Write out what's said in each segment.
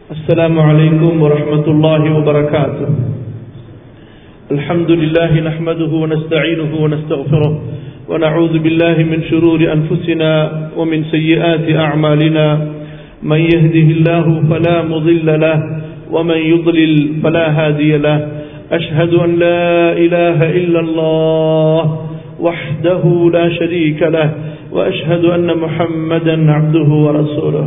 السلام عليكم ورحمة الله وبركاته الحمد لله نحمده ونستعينه ونستغفره ونعوذ بالله من شرور أنفسنا ومن سيئات أعمالنا من يهده الله فلا مضل له ومن يضلل فلا هادي له أشهد أن لا إله إلا الله وحده لا شريك له وأشهد أن محمدا عبده ورسوله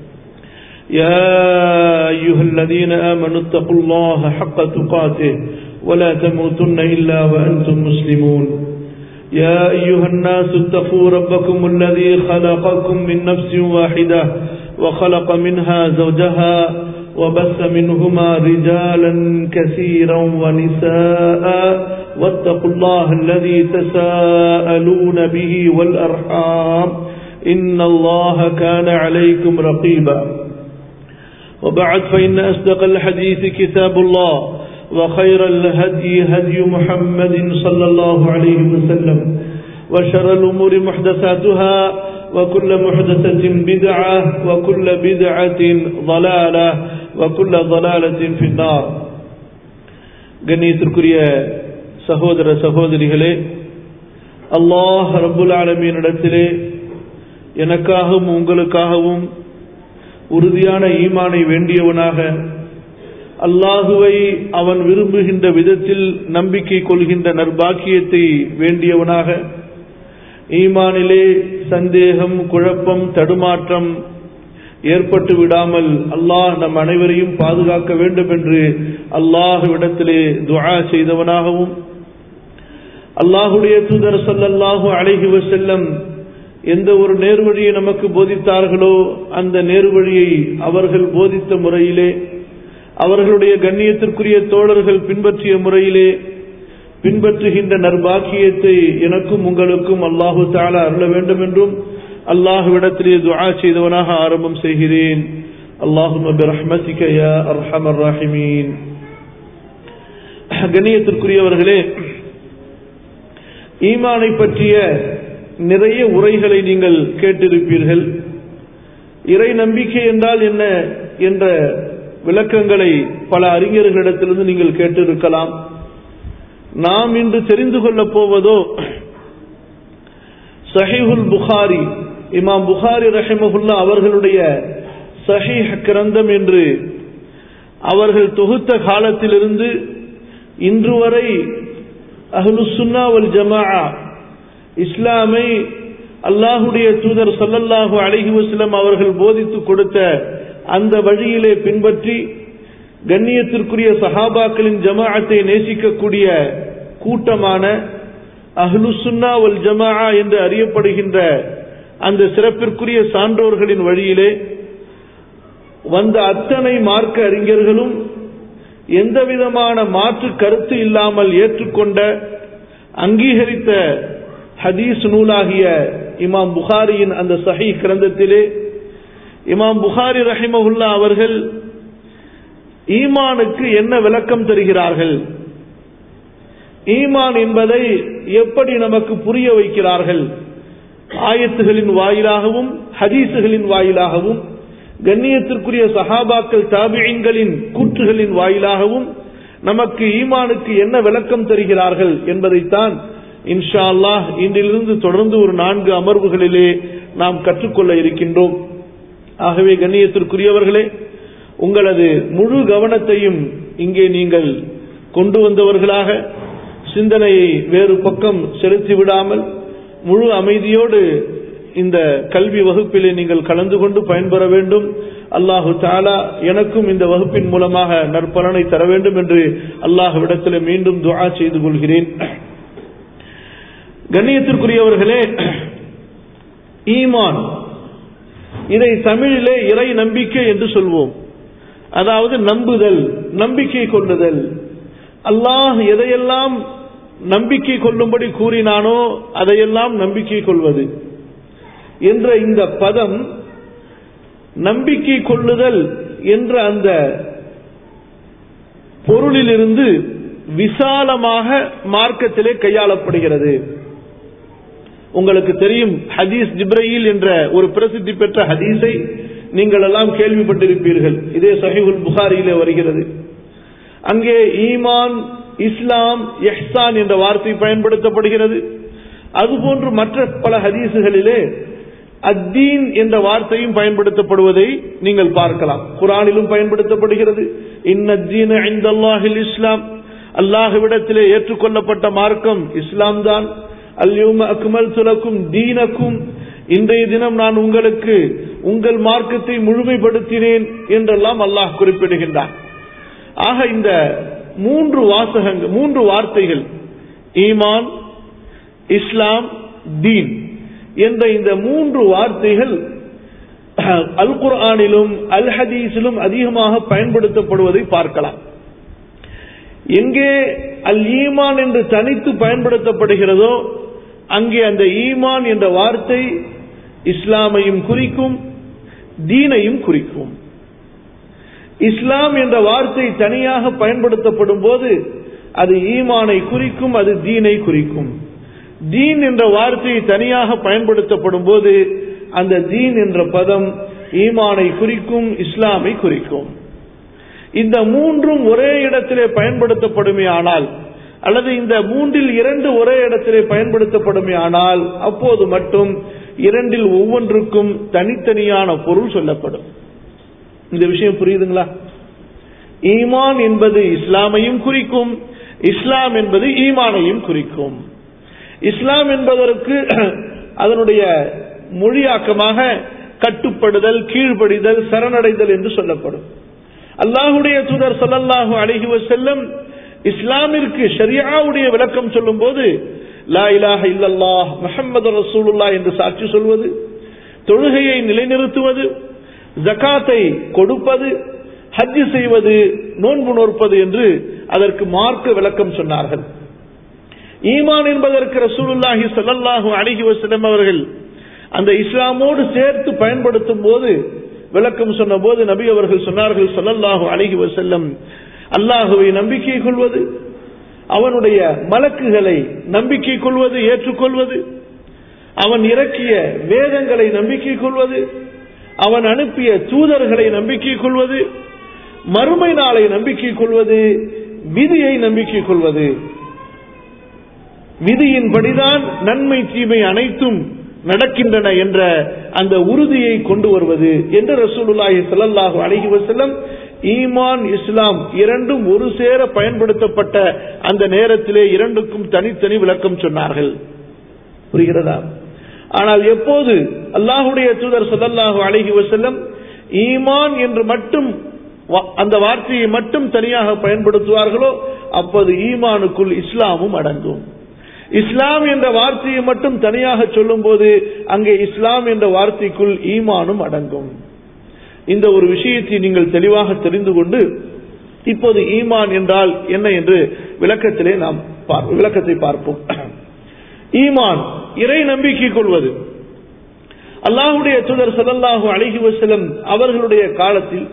يا أيها الذين آمنوا اتقوا الله حق تقاته ولا تموتن إلا وأنتم مسلمون يا أيها الناس اتقوا ربكم الذي خلقكم من نفس واحدة وخلق منها زوجها وبث منهما رجالا كثيرا ونساء واتقوا الله الذي تساءلون به والأرحام إن الله كان عليكم رقيبا وبعد فإن أصدق الحديث كتاب الله وخير الهدي هدي محمد صلى الله عليه وسلم وشر الأمور محدثاتها وكل محدثة بدعة وكل بدعة ضلالة وكل ضلالة في النار கண்ணியத்திற்குரிய சகோதர சகோதரிகளே அல்லாஹ் ரபுல் ஆலமீனிடத்திலே எனக்காகவும் உங்களுக்காகவும் உறுதியான ஈமானை வேண்டியவனாக அல்லாஹுவை அவன் விரும்புகின்ற விதத்தில் நம்பிக்கை கொள்கின்ற நற்பாக்கியத்தை வேண்டியவனாக ஈமானிலே சந்தேகம் குழப்பம் தடுமாற்றம் ஏற்பட்டு விடாமல் அல்லாஹ் நம் அனைவரையும் பாதுகாக்க வேண்டும் என்று அல்லாஹுவிடத்திலே துஆ செய்தவனாகவும் அல்லாஹுடைய தூதர் சொல்லல்லாஹு அழகி செல்லம் எந்த ஒரு நேர்வழியை நமக்கு போதித்தார்களோ அந்த நேர்வழியை அவர்கள் போதித்த முறையிலே அவர்களுடைய கண்ணியத்திற்குரிய தோழர்கள் பின்பற்றிய முறையிலே பின்பற்றுகின்ற நற்பாக்கியத்தை எனக்கும் உங்களுக்கும் அல்லாஹு தாலா அருள வேண்டும் என்றும் அல்லாஹுவிடத்திலே துஆ செய்தவனாக ஆரம்பம் செய்கிறேன் அல்லாஹும் அர்ஹமர் ராஹிமீன் கண்ணியத்திற்குரியவர்களே ஈமானை பற்றிய நிறைய உரைகளை நீங்கள் கேட்டிருப்பீர்கள் இறை நம்பிக்கை என்றால் என்ன என்ற விளக்கங்களை பல அறிஞர்களிடத்திலிருந்து நீங்கள் கேட்டிருக்கலாம் நாம் இன்று தெரிந்து கொள்ளப் போவதோ சஹிஹுல் புகாரி இமாம் புகாரி ரஹிமகுல்லா அவர்களுடைய சஹீஹ் கிரந்தம் என்று அவர்கள் தொகுத்த காலத்திலிருந்து இன்று வரை அஹ்லு சுன்னாவல் ஜமா இஸ்லாமை அல்லாஹுடைய தூதர் சொல்லல்லாஹு அழகி வஸ்லம் அவர்கள் போதித்து கொடுத்த அந்த வழியிலே பின்பற்றி கண்ணியத்திற்குரிய சஹாபாக்களின் ஜமாஅத்தை நேசிக்கக்கூடிய கூட்டமான அஹ்லுசுன்னா வல் ஜமா என்று அறியப்படுகின்ற அந்த சிறப்பிற்குரிய சான்றோர்களின் வழியிலே வந்த அத்தனை மார்க்க அறிஞர்களும் எந்த விதமான மாற்று கருத்து இல்லாமல் ஏற்றுக்கொண்ட அங்கீகரித்த ஹதீஸ் நூலாகிய இமாம் புகாரியின் அந்த சஹி கிரந்தத்திலே இமாம் புகாரி ரஹிமகுல்லா அவர்கள் ஈமானுக்கு என்ன விளக்கம் தருகிறார்கள் ஈமான் என்பதை எப்படி நமக்கு புரிய வைக்கிறார்கள் ஆயத்துகளின் வாயிலாகவும் ஹதீசுகளின் வாயிலாகவும் கண்ணியத்திற்குரிய சஹாபாக்கள் தாபியங்களின் கூற்றுகளின் வாயிலாகவும் நமக்கு ஈமானுக்கு என்ன விளக்கம் தருகிறார்கள் என்பதைத்தான் இன்ஷா அல்லாஹ் இன்றிலிருந்து தொடர்ந்து ஒரு நான்கு அமர்வுகளிலே நாம் கற்றுக்கொள்ள இருக்கின்றோம் ஆகவே கண்ணியத்திற்குரியவர்களே உங்களது முழு கவனத்தையும் இங்கே நீங்கள் கொண்டு வந்தவர்களாக சிந்தனையை வேறு பக்கம் செலுத்தி விடாமல் முழு அமைதியோடு இந்த கல்வி வகுப்பிலே நீங்கள் கலந்து கொண்டு பயன்பெற வேண்டும் அல்லாஹு தாலா எனக்கும் இந்த வகுப்பின் மூலமாக நற்பலனை தர வேண்டும் என்று அல்லாஹுவிடத்தில் மீண்டும் துஆ செய்து கொள்கிறேன் கண்ணியத்திற்குரியவர்களே ஈமான் இதை தமிழிலே இறை நம்பிக்கை என்று சொல்வோம் அதாவது நம்புதல் நம்பிக்கை கொள்ளுதல் அல்லாஹ் எதையெல்லாம் நம்பிக்கை கொள்ளும்படி கூறினானோ அதையெல்லாம் நம்பிக்கை கொள்வது என்ற இந்த பதம் நம்பிக்கை கொள்ளுதல் என்ற அந்த பொருளிலிருந்து விசாலமாக மார்க்கத்திலே கையாளப்படுகிறது உங்களுக்கு தெரியும் ஹதீஸ் ஜிப்ரயில் என்ற ஒரு பிரசித்தி பெற்ற ஹதீஸை நீங்கள் எல்லாம் கேள்விப்பட்டிருப்பீர்கள் இதே சஹிபுல் புகாரியிலே வருகிறது அங்கே ஈமான் இஸ்லாம் எஹ்சான் என்ற வார்த்தை பயன்படுத்தப்படுகிறது அதுபோன்று மற்ற பல ஹதீசுகளிலே அத்தீன் என்ற வார்த்தையும் பயன்படுத்தப்படுவதை நீங்கள் பார்க்கலாம் குரானிலும் பயன்படுத்தப்படுகிறது இன்னத்தீன ஐந்தல்லாஹில் இஸ்லாம் அல்லாஹுவிடத்திலே ஏற்றுக்கொள்ளப்பட்ட மார்க்கம் இஸ்லாம் தான் அல்யூம அக்மல் துலக்கும் தீனக்கும் இன்றைய தினம் நான் உங்களுக்கு உங்கள் மார்க்கத்தை முழுமைப்படுத்தினேன் என்றெல்லாம் அல்லாஹ் குறிப்பிடுகின்றான் ஆக இந்த மூன்று வாசகங்கள் மூன்று வார்த்தைகள் ஈமான் இஸ்லாம் தீன் என்ற இந்த மூன்று வார்த்தைகள் அல் குர்ஆனிலும் அல் ஹதீஸிலும் அதிகமாக பயன்படுத்தப்படுவதை பார்க்கலாம் எங்கே அல் ஈமான் என்று தனித்து பயன்படுத்தப்படுகிறதோ அங்கே அந்த ஈமான் என்ற வார்த்தை இஸ்லாமையும் குறிக்கும் தீனையும் குறிக்கும் இஸ்லாம் என்ற வார்த்தை தனியாக பயன்படுத்தப்படும் போது அது ஈமானை குறிக்கும் அது தீனை குறிக்கும் தீன் என்ற வார்த்தை தனியாக பயன்படுத்தப்படும் போது அந்த தீன் என்ற பதம் ஈமானை குறிக்கும் இஸ்லாமை குறிக்கும் இந்த மூன்றும் ஒரே இடத்திலே பயன்படுத்தப்படுமே ஆனால் அல்லது இந்த மூன்றில் இரண்டு ஒரே இடத்திலே பயன்படுத்தப்படுமே ஆனால் அப்போது மட்டும் இரண்டில் ஒவ்வொன்றுக்கும் தனித்தனியான பொருள் சொல்லப்படும் இந்த விஷயம் புரியுதுங்களா ஈமான் என்பது இஸ்லாமையும் குறிக்கும் இஸ்லாம் என்பது ஈமானையும் குறிக்கும் இஸ்லாம் என்பதற்கு அதனுடைய மொழியாக்கமாக கட்டுப்படுதல் கீழ்ப்படிதல் சரணடைதல் என்று சொல்லப்படும் அல்லாஹுடைய தூதர் சொல்லல்லாஹு அழகி செல்லும் இஸ்லாமிற்கு ஷரியாவுடைய விளக்கம் சொல்லும் போது லா இலாஹ இல்லல்லாஹ் முஹம்மது ரசூலுல்லா என்று சாட்சி சொல்வது தொழுகையை நிலைநிறுத்துவது ஜகாத்தை கொடுப்பது ஹஜ் செய்வது நோன்பு நோற்பது என்று அதற்கு மார்க்க விளக்கம் சொன்னார்கள் ஈமான் என்பதற்கு ரசூலுல்லாஹி ஸல்லல்லாஹு அலைஹி வஸல்லம் அவர்கள் அந்த இஸ்லாமோடு சேர்த்து பயன்படுத்தும் போது விளக்கம் சொன்ன போது நபி அவர்கள் சொன்னார்கள் ஸல்லல்லாஹு அலைஹி வஸல்லம் அல்லாஹுவை நம்பிக்கை கொள்வது அவனுடைய மலக்குகளை நம்பிக்கை கொள்வது ஏற்றுக்கொள்வது அவன் இறக்கிய வேதங்களை நம்பிக்கை கொள்வது அவன் அனுப்பிய தூதர்களை நம்பிக்கை கொள்வது மறுமை நாளை நம்பிக்கை கொள்வது விதியை நம்பிக்கை கொள்வது விதியின்படிதான் நன்மை தீமை அனைத்தும் நடக்கின்றன என்ற அந்த உறுதியை கொண்டு வருவது என்று ரசூலுல்லாஹி ஸல்லல்லாஹு அலைஹி வஸல்லம் ஈமான் இஸ்லாம் இரண்டும் ஒரு சேர பயன்படுத்தப்பட்ட அந்த நேரத்திலே இரண்டுக்கும் தனித்தனி விளக்கம் சொன்னார்கள் புரிகிறதா ஆனால் எப்போது அல்லாஹுடைய தூதர் ஸல்லல்லாஹு அலைஹி வஸல்லம் ஈமான் என்று மட்டும் அந்த வார்த்தையை மட்டும் தனியாக பயன்படுத்துவார்களோ அப்போது ஈமானுக்குள் இஸ்லாமும் அடங்கும் இஸ்லாம் என்ற வார்த்தையை மட்டும் தனியாக சொல்லும் போது அங்கே இஸ்லாம் என்ற வார்த்தைக்குள் ஈமானும் அடங்கும் இந்த ஒரு விஷயத்தை நீங்கள் தெளிவாக தெரிந்து கொண்டு இப்போது ஈமான் என்றால் என்ன என்று விளக்கத்திலே நாம் விளக்கத்தை பார்ப்போம் ஈமான் இறை நம்பிக்கை கொள்வது அல்லாஹுடைய தூதர் சல்லல்லாஹு அழகி வசலம் அவர்களுடைய காலத்தில்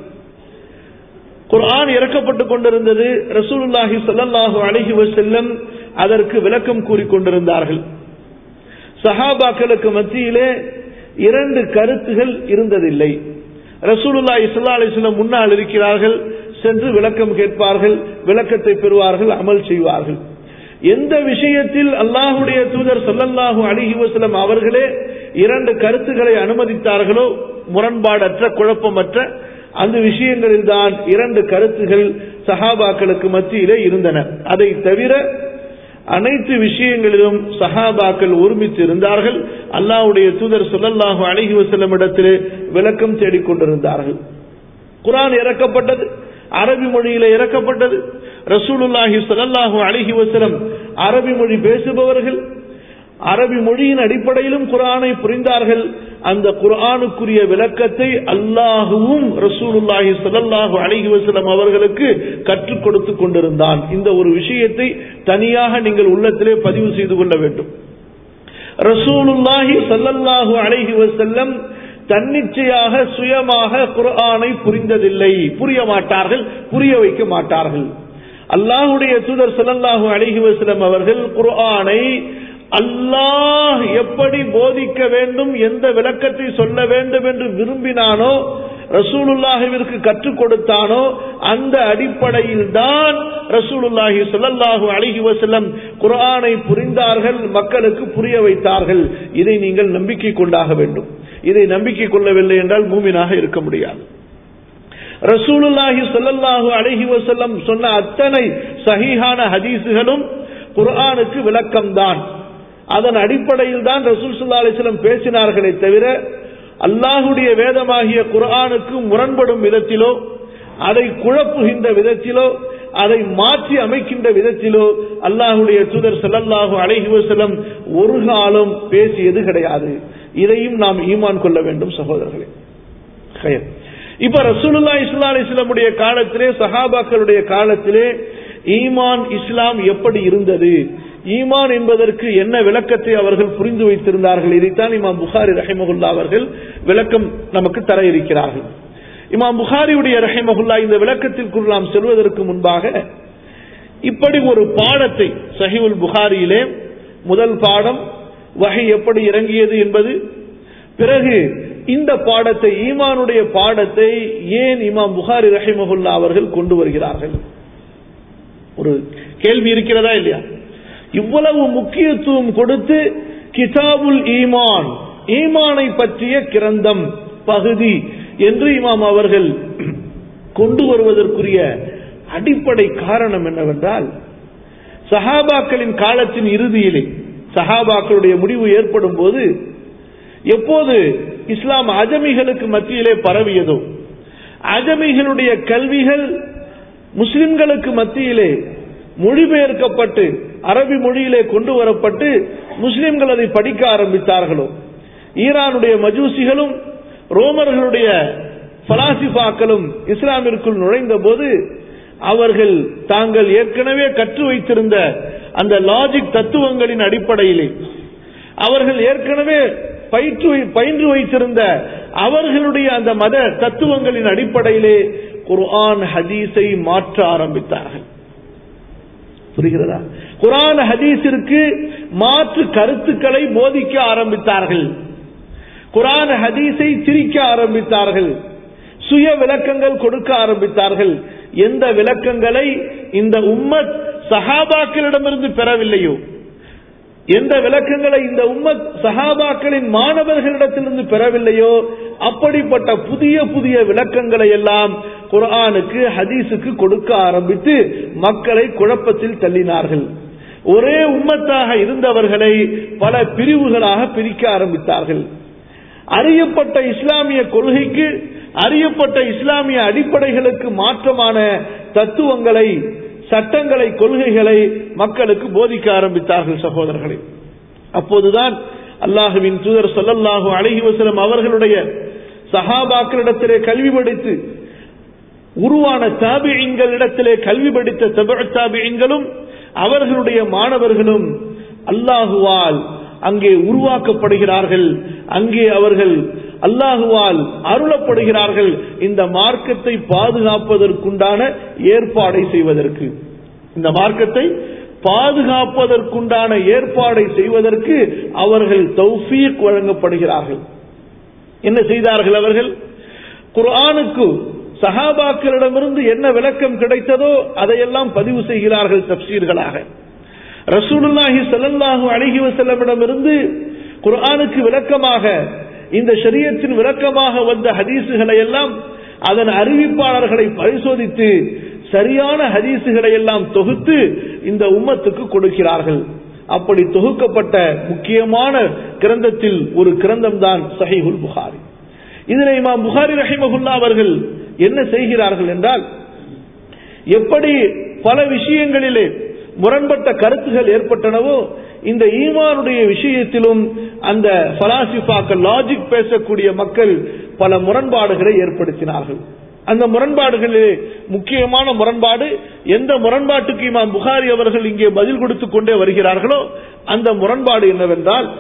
குர்ஆன் இறக்கப்பட்டுக் கொண்டிருந்தது ரசூலுல்லாஹி ஸல்லல்லாஹு அலைஹி வஸல்லம் அதற்கு விளக்கம் கூறிக்கொண்டிருந்தார்கள் சஹாபாக்களுக்கு மத்தியிலே இரண்டு கருத்துகள் இருந்ததில்லை ரசூலுல்லாஹி ஸல்லல்லாஹு அலைஹி வஸல்லம் முன்னால் இருக்கிறார்கள் சென்று விளக்கம் கேட்பார்கள் விளக்கத்தை பெறுவார்கள் அமல் செய்வார்கள் எந்த விஷயத்தில் அல்லாஹுடைய தூதர் சொல்லல்லாஹு அலிஹி வசலம் அவர்களே இரண்டு கருத்துக்களை அனுமதித்தார்களோ முரண்பாடற்ற குழப்பமற்ற அந்த விஷயங்களில் தான் இரண்டு கருத்துகள் சஹாபாக்களுக்கு மத்தியிலே இருந்தன அதை தவிர அனைத்து விஷயங்களிலும் சஹாபாக்கள் ஒருமித்து இருந்தார்கள் அல்லாஹுடைய தூதர் சொல்லல்லாஹு அழகி வசல்லம் இடத்திலே விளக்கம் தேடிக்கொண்டிருந்தார்கள் குரான் இறக்கப்பட்டது அரபி மொழியில இறக்கப்பட்டது ரசூலுல்லாஹி ஸல்லல்லாஹு அலைஹி வஸல்லம் அரபி மொழி பேசுபவர்கள் அரபி மொழியின் அடிப்படையிலும் குரானை புரிந்தார்கள் அந்த குரானுக்குரிய விளக்கத்தை அல்லாஹுவும் ரசூலுல்லாஹி ஸல்லல்லாஹு அலைஹி வஸல்லம் அவர்களுக்கு கற்றுக் கொடுத்து கொண்டிருந்தான் இந்த ஒரு விஷயத்தை தனியாக நீங்கள் உள்ளத்திலே பதிவு செய்து கொள்ள வேண்டும் ரசூலுல்லாஹி ஸல்லல்லாஹு அலைஹி வஸல்லம் தன்னிச்சையாக சுயமாக குர்ஆனை புரிந்ததில்லை புரிய மாட்டார்கள் புரிய வைக்க மாட்டார்கள் அல்லாஹுடைய தூதர் ஸல்லல்லாஹு அலைஹி வஸல்லம் அவர்கள் குர்ஆனை அல்லாஹ் எப்படி போதிக்க வேண்டும் எந்த விளக்கத்தை சொல்ல வேண்டும் என்று விரும்பினானோ ரசூலுல்லாஹிற்கு கற்றுக் கொடுத்தானோ அந்த அடிப்படையில் தான் ரசூலுல்லாஹி ஸல்லல்லாஹு அலைஹி வஸல்லம் குர்ஆனை புரிந்தார்கள் மக்களுக்கு புரிய வைத்தார்கள் இதை நீங்கள் நம்பிக்கை கொண்டாக வேண்டும் இதை நம்பிக்கை கொள்ளவில்லை என்றால் மூமினாக இருக்க முடியாது ரசூலுல்லாஹி ஸல்லல்லாஹு அலைஹி வஸல்லம் சொன்ன அத்தனை சஹீஹான ஹதீஸுகளும் குர்ஆனுக்கு விளக்கம்தான் அதன் அடிப்படையில் தான் ரசூல் ஸல்லல்லாஹு அலைஹி வஸல்லம் பேசினார்களே தவிர அல்லாஹுடைய வேதமாகிய குர்ஆனுக்கு முரண்படும் விதத்திலோ அதை குழப்புகின்ற விதத்திலோ அதை மாற்றி அமைக்கின்ற விதத்திலோ அல்லாஹுடைய தூதர் ஸல்லல்லாஹு அலைஹி வஸல்லம் ஒரு காலம் பேசியது கிடையாது இதையும் நாம் ஈமான் கொள்ள வேண்டும் சகோதரர்களே ஹைர். இப்ப ரசூலுல்லா இஸ்லா அலிஸ்லமுடைய காலத்திலே சஹாபாக்களுடைய காலத்திலே ஈமான் இஸ்லாம் எப்படி இருந்தது ஈமான் என்பதற்கு என்ன விளக்கத்தை அவர்கள் புரிந்து வைத்திருந்தார்கள் இதைத்தான் இமாம் புகாரி ரஹிமகுல்லா அவர்கள் விளக்கம் நமக்கு தர இருக்கிறார்கள் இமாம் புகாரியுடைய ரஹிமகுல்லா இந்த விளக்கத்திற்குள் நாம் செல்வதற்கு முன்பாக இப்படி ஒரு பாடத்தை சஹிவுல் புகாரியிலே முதல் பாடம் வகை எப்படி இறங்கியது என்பது பிறகு இந்த பாடத்தை ஈமானுடைய பாடத்தை ஏன் இமாம் புகாரி ரஹிமகுல்லா அவர்கள் கொண்டு வருகிறார்கள் ஒரு கேள்வி இருக்கிறதா இல்லையா இவ்வளவு முக்கியத்துவம் கொடுத்து கிதாபுல் ஈமான் ஈமானை பற்றிய கிரந்தம் பகுதி என்று இமாம் அவர்கள் கொண்டு வருவதற்குரிய அடிப்படை காரணம் என்னவென்றால் சஹாபாக்களின் காலத்தின் இறுதியிலே சஹாபாக்களுடைய முடிவு ஏற்படும் போது எப்போது இஸ்லாம் அஜமிகளுக்கு மத்தியிலே பரவியதோ அஜமிகளுடைய கல்விகள் முஸ்லிம்களுக்கு மத்தியிலே மொழிபெயர்க்கப்பட்டு அரபி மொழியிலே கொண்டு வரப்பட்டு முஸ்லிம்கள் அதை படிக்க ஆரம்பித்தார்களோ ஈரானுடைய மஜூசிகளும் ரோமர்களுடைய பலாசிபாக்களும் இஸ்லாமிற்குள் நுழைந்த போது அவர்கள் தாங்கள் ஏற்கனவே கற்று வைத்திருந்த அந்த லாஜிக் தத்துவங்களின் அடிப்படையிலே அவர்கள் ஏற்கனவே பயிற்று பயின்று வைத்திருந்த அவர்களுடைய அந்த மத தத்துவங்களின் அடிப்படையிலே குர்ஆன் ஹதீஸை மாற்ற ஆரம்பித்தார்கள் புரிகிறதா குரான் ஹதீஸிற்கு மாற்று கருத்துக்களை போதிக்க ஆரம்பித்தார்கள் குரான் ஹதீஸை திரிக்க ஆரம்பித்தார்கள் சுய விளக்கங்கள் கொடுக்க ஆரம்பித்தார்கள் எந்த விளக்கங்களை இந்த உம்மத் சஹாபாக்களிடமிருந்து பெறவில்லையோ எந்த விளக்கங்களை இந்த உம்மத் சஹாபாக்களின் மாணவர்களிடத்திலிருந்து பெறவில்லையோ அப்படிப்பட்ட புதிய புதிய விளக்கங்களை எல்லாம் குர்ஆனுக்கு ஹதீஸுக்கு கொடுக்க ஆரம்பித்து மக்களை குழப்பத்தில் தள்ளினார்கள் ஒரே உம்மத்தாக இருந்தவர்களை பல பிரிவுகளாக பிரிக்க ஆரம்பித்தார்கள் அறியப்பட்ட இஸ்லாமிய கொள்கைக்கு அறியப்பட்ட இஸ்லாமிய அடிப்படைகளுக்கு மாற்றமான தத்துவங்களை சட்டங்களை கொள்கைகளை மக்களுக்கு போதிக்க ஆரம்பித்தார்கள் சகோதரர்களே அப்போதுதான் அல்லாஹுவின் தூதர் சொல்லல்லாஹு அழகி வசலம் அவர்களுடைய சஹாபாக்களிடத்திலே கல்வி படித்து உருவான தாபியங்களிடத்திலே கல்வி படித்த தப தாபியங்களும் அவர்களுடைய மாணவர்களும் அல்லாஹுவால் அங்கே உருவாக்கப்படுகிறார்கள் அங்கே அவர்கள் அல்லாஹுவால் அருளப்படுகிறார்கள் இந்த மார்க்கத்தை பாதுகாப்பதற்குண்டான ஏற்பாடை செய்வதற்கு இந்த மார்க்கத்தை பாதுகாப்பதற்குண்டான ஏற்பாடை செய்வதற்கு அவர்கள் தௌஃபீக் வழங்கப்படுகிறார்கள் என்ன செய்தார்கள் அவர்கள் குர்ஆனுக்கு சஹாபாக்களிடமிருந்து என்ன விளக்கம் கிடைத்ததோ அதையெல்லாம் பதிவு செய்கிறார்கள் தப்சீர்களாக ரசூலுல்லாஹி ஸல்லல்லாஹு அலைஹி வஸல்லமிடமிருந்து குர்ஆனுக்கு விளக்கமாக இந்த ஷரியத்தின் விளக்கமாக வந்த ஹதீசுகளை எல்லாம் அதன் அறிவிப்பாளர்களை பரிசோதித்து சரியான ஹதீசுகளை எல்லாம் தொகுத்து இந்த உம்மத்துக்கு கொடுக்கிறார்கள் அப்படி தொகுக்கப்பட்ட முக்கியமான கிரந்தத்தில் ஒரு கிரந்தம் தான் சஹீஹுல் புகாரி இதில் இமாம் புகாரி ரஹிமகுல்லா அவர்கள் என்ன செய்கிறார்கள் என்றால் எப்படி பல விஷயங்களிலே முரண்பட்ட கருத்துகள் ஏற்பட்டனவோ இந்த ஈமானுடைய விஷயத்திலும் அந்த பலாசிபாக்கள் லாஜிக் பேசக்கூடிய மக்கள் பல முரண்பாடுகளை ஏற்படுத்தினார்கள் அந்த முரண்பாடுகளிலே முக்கியமான முரண்பாடு எந்த முரண்பாட்டுக்கு இமாம் புகாரி அவர்கள் இங்கே பதில் கொடுத்துக் கொண்டே வருகிறார்களோ அந்த முரண்பாடு என்னவென்றால்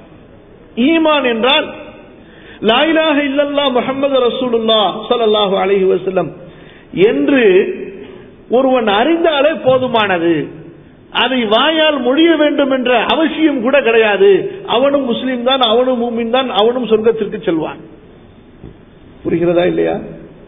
ஈமான் என்றால் லாயிலாக இல்லல்லா முகமது ரசூலுல்லா சல்லாஹூ அலஹி வசல்லம் என்று ஒருவன் அறிந்தாலே போதுமானது அதை வாயால் மொழிய வேண்டும் என்ற அவசியம் கூட கிடையாது அவனும் முஸ்லீம் தான் அவனும் மூமின் தான் அவனும் சொர்க்கத்திற்கு செல்வான் புரிகிறதா இல்லையா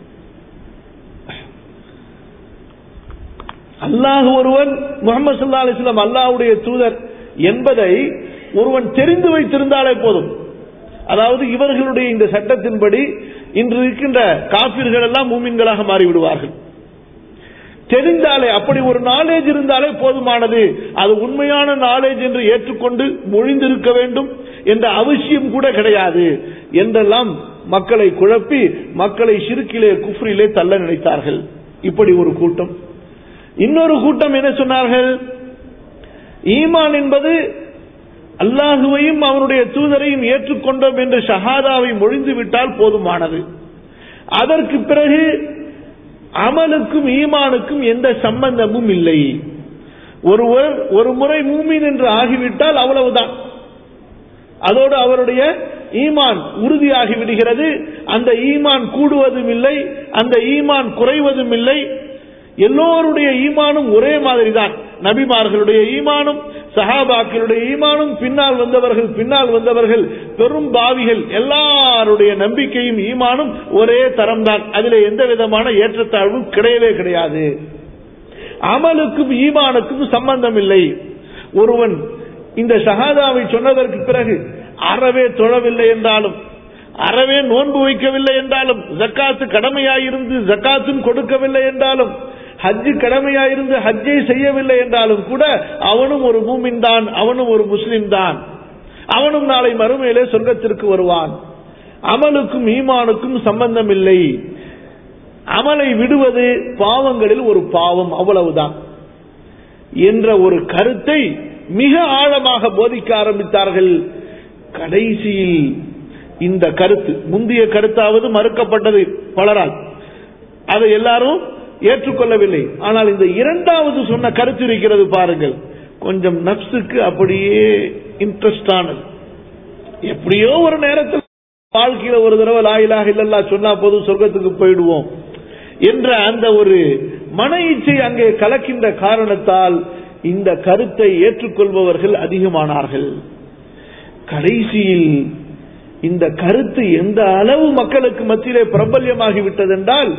அல்லாஹ் ஒருவன் முகமது சல்லா அலிஸ்லாம் அல்லாஹ்வுடைய தூதர் என்பதை ஒருவன் தெரிந்து வைத்திருந்தாலே போதும் அதாவது இவர்களுடைய இந்த சட்டத்தின்படி இன்று இருக்கின்ற காபிர்கள் எல்லாம் மூமின்களாக மாறிவிடுவார்கள் தெரிந்தாலே அப்படி ஒரு நாலேஜ் இருந்தாலே போதுமானது அது உண்மையான நாலேஜ் என்று ஏற்றுக்கொண்டு மொழிந்திருக்க வேண்டும் என்ற அவசியம் கூட கிடையாது என்றெல்லாம் மக்களை குழப்பி மக்களை சிறுக்கிலே குஃப்ரிலே தள்ள நினைத்தார்கள் இப்படி ஒரு கூட்டம் இன்னொரு கூட்டம் என்ன சொன்னார்கள் ஈமான் என்பது அல்லாஹுவையும் அவனுடைய தூதரையும் ஏற்றுக்கொண்டோம் என்று ஷஹாதாவை மொழிந்து விட்டால் போதுமானது அதற்கு பிறகு அமலுக்கும் ஈமானுக்கும் எந்த சம்பந்தமும் இல்லை ஒருவர் ஒரு முறை மூமின் என்று ஆகிவிட்டால் அவ்வளவுதான் அதோடு அவருடைய ஈமான் உறுதியாகி விடுகிறது அந்த ஈமான் கூடுவதும் இல்லை அந்த ஈமான் குறைவதும் இல்லை எல்லோருடைய ஈமானும் ஒரே மாதிரி தான் நபிமார்களுடைய ஈமானும் சஹாபாக்களுடைய ஈமானும் பின்னால் வந்தவர்கள் பின்னால் வந்தவர்கள் பெரும் பாவிகள் எல்லாருடைய நம்பிக்கையும் ஈமானும் ஒரே தரம்தான் அதில் எந்த விதமான ஏற்றத்தாழ்வும் கிடையவே கிடையாது அமலுக்கும் ஈமானுக்கும் சம்பந்தம் இல்லை ஒருவன் இந்த ஷஹாதாவை சொன்னதற்கு பிறகு அறவே தொழவில்லை என்றாலும் அறவே நோன்பு வைக்கவில்லை என்றாலும் ஜக்காத்து கடமையாயிருந்து ஜக்காத்தும் கொடுக்கவில்லை என்றாலும் ஹஜ்ஜு கடமையாயிருந்து ஹஜ்ஜை செய்யவில்லை என்றாலும் கூட அவனும் ஒரு மூமின் தான் அவனும் ஒரு முஸ்லிம் தான் அவனும் நாளை மறுமையிலே சொர்க்கத்திற்கு வருவான் அமலுக்கும் ஈமானுக்கும் சம்பந்தம் இல்லை அமலை விடுவது பாவங்களில் ஒரு பாவம் அவ்வளவுதான் என்ற ஒரு கருத்தை மிக ஆழமாக போதிக்க ஆரம்பித்தார்கள் கடைசியில் இந்த கருத்து முந்தைய கருத்தாவது மறுக்கப்பட்டது பலரால் அதை எல்லாரும் ஏற்றுக்கொள்ளவில்லை ஆனால் இந்த இரண்டாவது சொன்ன கருத்து இருக்கிறது பாருங்கள் கொஞ்சம் நப்சுக்கு அப்படியே இன்ட்ரெஸ்ட் ஆனது எப்படியோ ஒரு நேரத்தில் வாழ்க்கையில ஒரு தடவை லாயிலாக இல்லல்லா சொன்னா போதும் சொர்க்கத்துக்கு போயிடுவோம் என்ற அந்த ஒரு மன இச்சை அங்கே கலக்கின்ற காரணத்தால் இந்த கருத்தை ஏற்றுக்கொள்பவர்கள் அதிகமானார்கள் கடைசியில் இந்த கருத்து எந்த அளவு மக்களுக்கு மத்தியிலே பிரபல்யமாகி விட்டதென்றால்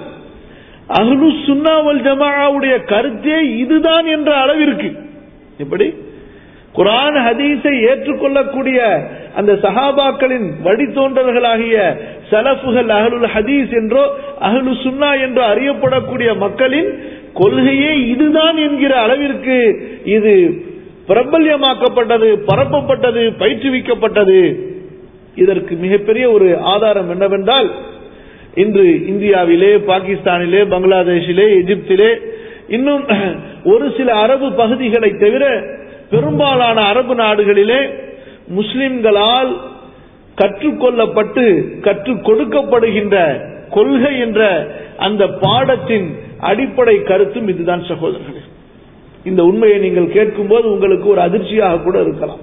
அஹ்லு சுன்னாவல் ஜமாவுடைய கருத்தே இதுதான் என்ற அளவிற்கு எப்படி குரான் ஹதீஸை ஏற்றுக்கொள்ளக்கூடிய அந்த சஹாபாக்களின் வழித்தோன்றல்களாகிய சலஃபுகள் அகலுல் ஹதீஸ் என்றோ அகலு சுன்னா என்றோ அறியப்படக்கூடிய மக்களின் கொள்கையே இதுதான் என்கிற அளவிற்கு இது பிரபல்யமாக்கப்பட்டது பரப்பப்பட்டது பயிற்றுவிக்கப்பட்டது இதற்கு மிகப்பெரிய ஒரு ஆதாரம் என்னவென்றால் இன்று இந்தியாவிலே பாகிஸ்தானிலே பங்களாதேஷிலே எகிப்திலே இன்னும் ஒரு சில அரபு பகுதிகளை தவிர பெரும்பாலான அரபு நாடுகளிலே முஸ்லிம்களால் கற்றுக்கொள்ளப்பட்டு கற்றுக் கொடுக்கப்படுகின்ற கொள்கை என்ற அந்த பாடத்தின் அடிப்படை கருத்தும் இதுதான் சகோதரர்களே இந்த உண்மையை நீங்கள் கேட்கும்போது உங்களுக்கு ஒரு அதிர்ச்சியாக கூட இருக்கலாம்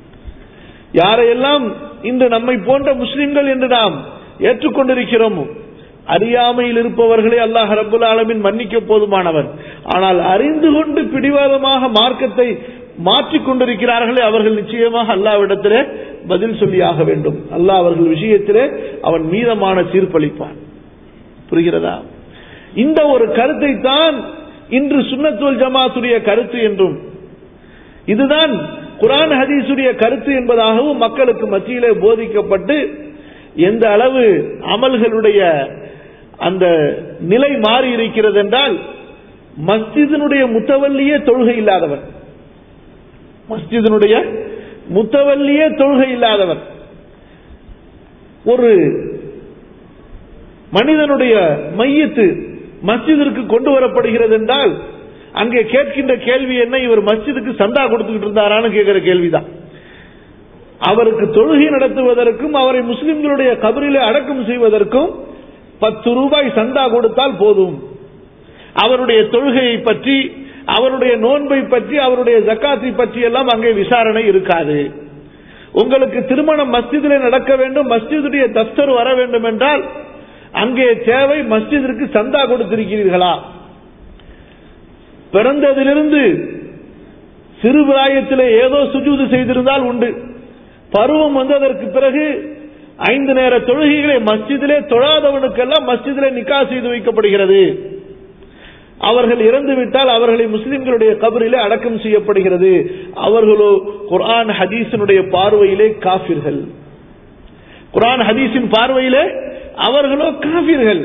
யாரையெல்லாம் இன்று நம்மை போன்ற முஸ்லிம்கள் என்று நாம் ஏற்றுக்கொண்டிருக்கிறோமோ அறியாமையில் இருப்பவர்களே அல்லாஹ் ரபுல் ஆலமின் மன்னிக்க போதுமானவன் ஆனால் அறிந்து கொண்டு பிடிவாதமாக மார்க்கத்தை மாற்றிக் கொண்டிருக்கிறார்களே அவர்கள் நிச்சயமாக அல்லாவிடத்திலே பதில் சொல்லியாக வேண்டும் அல்லாஹ் அவர்கள் விஷயத்திலே அவன் மீதமான தீர்ப்பளிப்பான் புரிகிறதா இந்த ஒரு கருத்தை தான் இன்று சுன்னத்துவல் ஜமாத்துடைய கருத்து என்றும் இதுதான் குரான் ஹதீசுடைய கருத்து என்பதாகவும் மக்களுக்கு மத்தியிலே போதிக்கப்பட்டு எந்த அளவு அமல்களுடைய அந்த நிலை மாறி இருக்கிறது என்றால் மஸ்ஜிதனுடைய முத்தவல்லியே தொழுகை இல்லாதவர் மஸ்ஜிதனுடைய முத்தவல்லியே தொழுகை இல்லாதவர் ஒரு மனிதனுடைய மையத்து மஸ்ஜிதிற்கு கொண்டு வரப்படுகிறது என்றால் அங்கே கேட்கின்ற கேள்வி என்ன இவர் மஸ்ஜிதுக்கு சந்தா கொடுத்துக்கிட்டு இருந்தாரான்னு கேட்கிற கேள்விதான் அவருக்கு தொழுகை நடத்துவதற்கும் அவரை முஸ்லிம்களுடைய கபரிலே அடக்கம் செய்வதற்கும் பத்து ரூபாய் சந்தா கொடுத்தால் போதும் அவருடைய தொழுகையை பற்றி அவருடைய நோன்பை பற்றி அவருடைய ஜக்காத்தை பற்றி எல்லாம் அங்கே விசாரணை இருக்காது உங்களுக்கு திருமணம் மஸ்ஜிதிலே நடக்க வேண்டும் மஸ்ஜிதுடைய தப்தர் வர வேண்டும் என்றால் அங்கே தேவை மஸ்ஜிதிற்கு சந்தா கொடுத்திருக்கிறீர்களா பிறந்ததிலிருந்து சிறு பிராயத்திலே ஏதோ சுஜூது செய்திருந்தால் உண்டு பருவம் வந்ததற்கு பிறகு ஐந்து நேர தொழுகைகளை மஸ்ஜிதிலே தொழாதவனுக்கெல்லாம் மஸ்ஜிதிலே நிக்கா செய்து வைக்கப்படுகிறது அவர்கள் இறந்து விட்டால் அவர்களை முஸ்லிம்களுடைய கபரிலே அடக்கம் செய்யப்படுகிறது அவர்களோ குர்ஆன் ஹதீஸினுடைய பார்வையிலே காபிர்கள் குர்ஆன் ஹதீஸின் பார்வையிலே அவர்களோ காபிர்கள்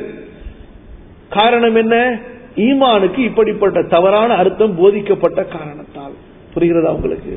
காரணம் என்ன ஈமானுக்கு இப்படிப்பட்ட தவறான அர்த்தம் போதிக்கப்பட்ட காரணத்தால் புரிகிறதா உங்களுக்கு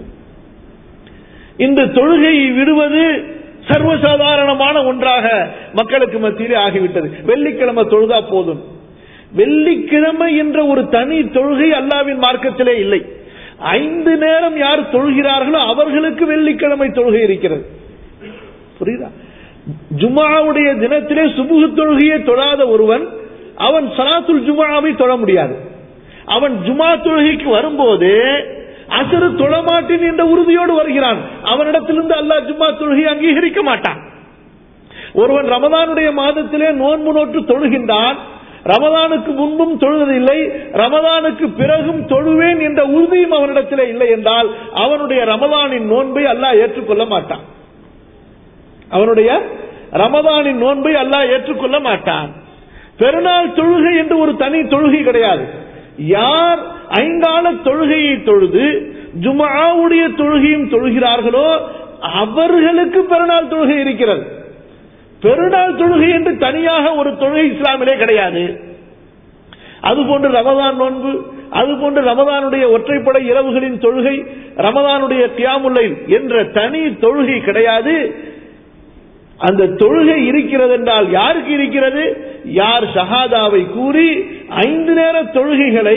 இந்த தொழுகையை விடுவது சர்வசாதாரணமான ஒன்றாக மக்களுக்கு மத்தியிலே ஆகிவிட்டது வெள்ளிக்கிழமை தொழுதா போதும் வெள்ளிக்கிழமை என்ற ஒரு தனி தொழுகை அல்லாவின் மார்க்கத்திலே இல்லை ஐந்து நேரம் யார் தொழுகிறார்களோ அவர்களுக்கு வெள்ளிக்கிழமை தொழுகை இருக்கிறது புரியுதா ஜுமாவுடைய தினத்திலே சுபுகு தொழுகையை தொழாத ஒருவன் அவன் சலாத்துல் ஜுமாவை தொழ முடியாது அவன் ஜுமா தொழுகைக்கு வரும்போது அசரு தொழமாட்டேன் என்ற உறுதியோடு வருகிறான் அவனிடத்திலிருந்து அல்லாஹ் ஜும்மா தொழுகை அங்கீகரிக்க மாட்டான் ஒருவன் ரமதானுடைய மாதத்திலே நோன்பு நோற்று தொழுகின்றான் ரமதானுக்கு முன்பும் தொழுவதில்லை ரமதானுக்கு பிறகும் தொழுவேன் என்ற உறுதியும் அவனிடத்திலே இல்லை என்றால் அவனுடைய ரமதானின் நோன்பை அல்லாஹ் ஏற்றுக்கொள்ள மாட்டான் அவனுடைய ரமதானின் நோன்பை அல்லாஹ் ஏற்றுக்கொள்ள மாட்டான் பெருநாள் தொழுகை என்று ஒரு தனி தொழுகை கிடையாது யார் ஐங்கால தொழுகையை தொழுது ஜுமாவுடைய தொழுகையும் தொழுகிறார்களோ அவர்களுக்கு பெருநாள் தொழுகை இருக்கிறது பெருநாள் தொழுகை என்று தனியாக ஒரு தொழுகை இஸ்லாமிலே கிடையாது அதுபோன்று ரமதான் நோன்பு அதுபோன்று ரமதானுடைய ஒற்றைப்படை இரவுகளின் தொழுகை ரமதானுடைய கியாமுல்லை என்ற தனி தொழுகை கிடையாது அந்த தொழுகை இருக்கிறது என்றால் யாருக்கு இருக்கிறது யார் ஷஹாதாவை கூறி ஐந்து நேர தொழுகைகளை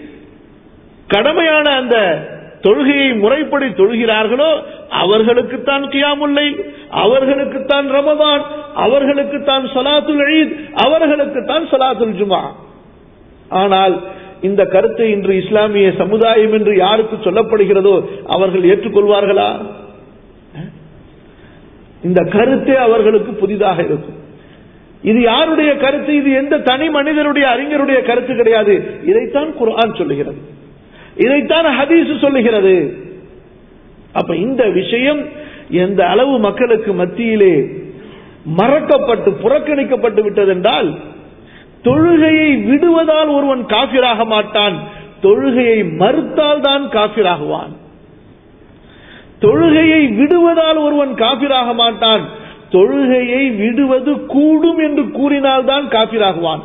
கடமையான அந்த தொழுகையை முறைப்படி தொழுகிறார்களோ அவர்களுக்குத்தான் கியாமுல்லை அவர்களுக்குத்தான் ரமதான் அவர்களுக்குத்தான் சலாத்துல் ஈத் அவர்களுக்குத்தான் சலாத்துல் ஜுமா ஆனால் இந்த கருத்தை இன்று இஸ்லாமிய சமுதாயம் என்று யாருக்கு சொல்லப்படுகிறதோ அவர்கள் ஏற்றுக்கொள்வார்களா இந்த கருத்தே அவர்களுக்கு புதிதாக இருக்கும் இது யாருடைய கருத்து இது எந்த தனி மனிதனுடைய அறிஞருடைய கருத்து கிடையாது இதைத்தான் குர்ஆன் சொல்லுகிறது இதைத்தான் ஹதீஸ் சொல்லுகிறது அப்ப இந்த விஷயம் எந்த அளவு மக்களுக்கு மத்தியிலே மறக்கப்பட்டு புறக்கணிக்கப்பட்டு விட்டதென்றால் தொழுகையை விடுவதால் ஒருவன் காபிராக மாட்டான் தொழுகையை மறுத்தால் தான் காபிராகுவான் தொழுகையை விடுவதால் ஒருவன் காபிராக மாட்டான் தொழுகையை விடுவது கூடும் என்று கூறினால்தான் காபிராகுவான்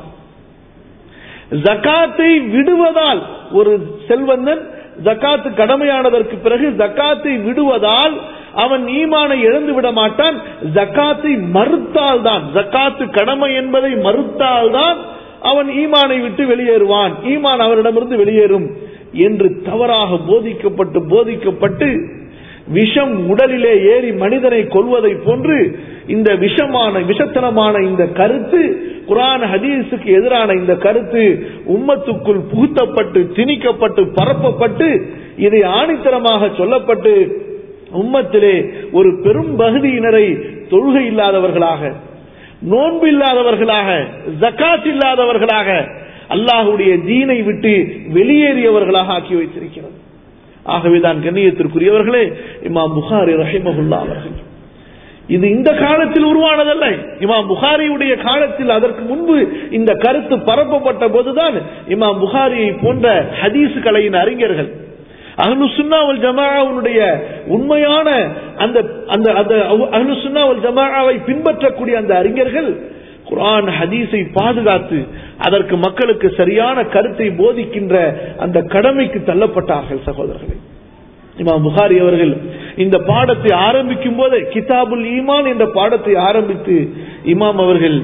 ஜக்காத்தை விடுவதால் ஒரு செல்வந்தன் ஜக்காத்து கடமையானதற்கு பிறகு ஜக்காத்தை விடுவதால் அவன் ஈமானை இழந்து விட மாட்டான் ஜக்காத்தை மறுத்தால் தான் ஜக்காத்து கடமை என்பதை மறுத்தால் தான் அவன் ஈமானை விட்டு வெளியேறுவான் ஈமான் அவரிடமிருந்து வெளியேறும் என்று தவறாக போதிக்கப்பட்டு போதிக்கப்பட்டு விஷம் உடலிலே ஏறி மனிதனை கொள்வதை போன்று இந்த விஷமான விஷத்தனமான இந்த கருத்து குரான் ஹதீஸுக்கு எதிரான இந்த கருத்து உம்மத்துக்குள் புகுத்தப்பட்டு திணிக்கப்பட்டு பரப்பப்பட்டு இதை ஆணித்தரமாக சொல்லப்பட்டு உம்மத்திலே ஒரு பெரும் பகுதியினரை தொழுகை இல்லாதவர்களாக நோன்பு இல்லாதவர்களாக ஜக்காத் இல்லாதவர்களாக அல்லாஹுடைய தீனை விட்டு வெளியேறியவர்களாக ஆக்கி வைத்திருக்கிறது ஆகவேதான் கண்ணியத்திற்குரியவர்களே இமாம் புகாரி ரஹிமகுல்லா அவர்கள் இது இந்த காலத்தில் உருவானதல்ல இமாம் புகாரியுடைய காலத்தில் அதற்கு முன்பு இந்த கருத்து பரப்பப்பட்ட போதுதான் இமாம் புகாரியை போன்ற ஹதீஸ் கலையின் அறிஞர்கள் அஹ்லு சுன்னாவல் ஜமாவுடைய உண்மையான அந்த அந்த அந்த அஹ்லு சுன்னாவல் ஜமாவை பின்பற்றக்கூடிய அந்த அறிஞர்கள் குரான் ஹதீஸை பாதுகாத்து அதற்கு மக்களுக்கு சரியான கருத்தை போதிக்கின்ற அந்த கடமைக்கு தள்ளப்பட்டார்கள் சகோதரர்களே இமாம் புகாரி அவர்கள் இந்த பாடத்தை ஆரம்பிக்கும் போது கிதாபுல் ஈமான் என்ற பாடத்தை ஆரம்பித்து இமாம் அவர்கள்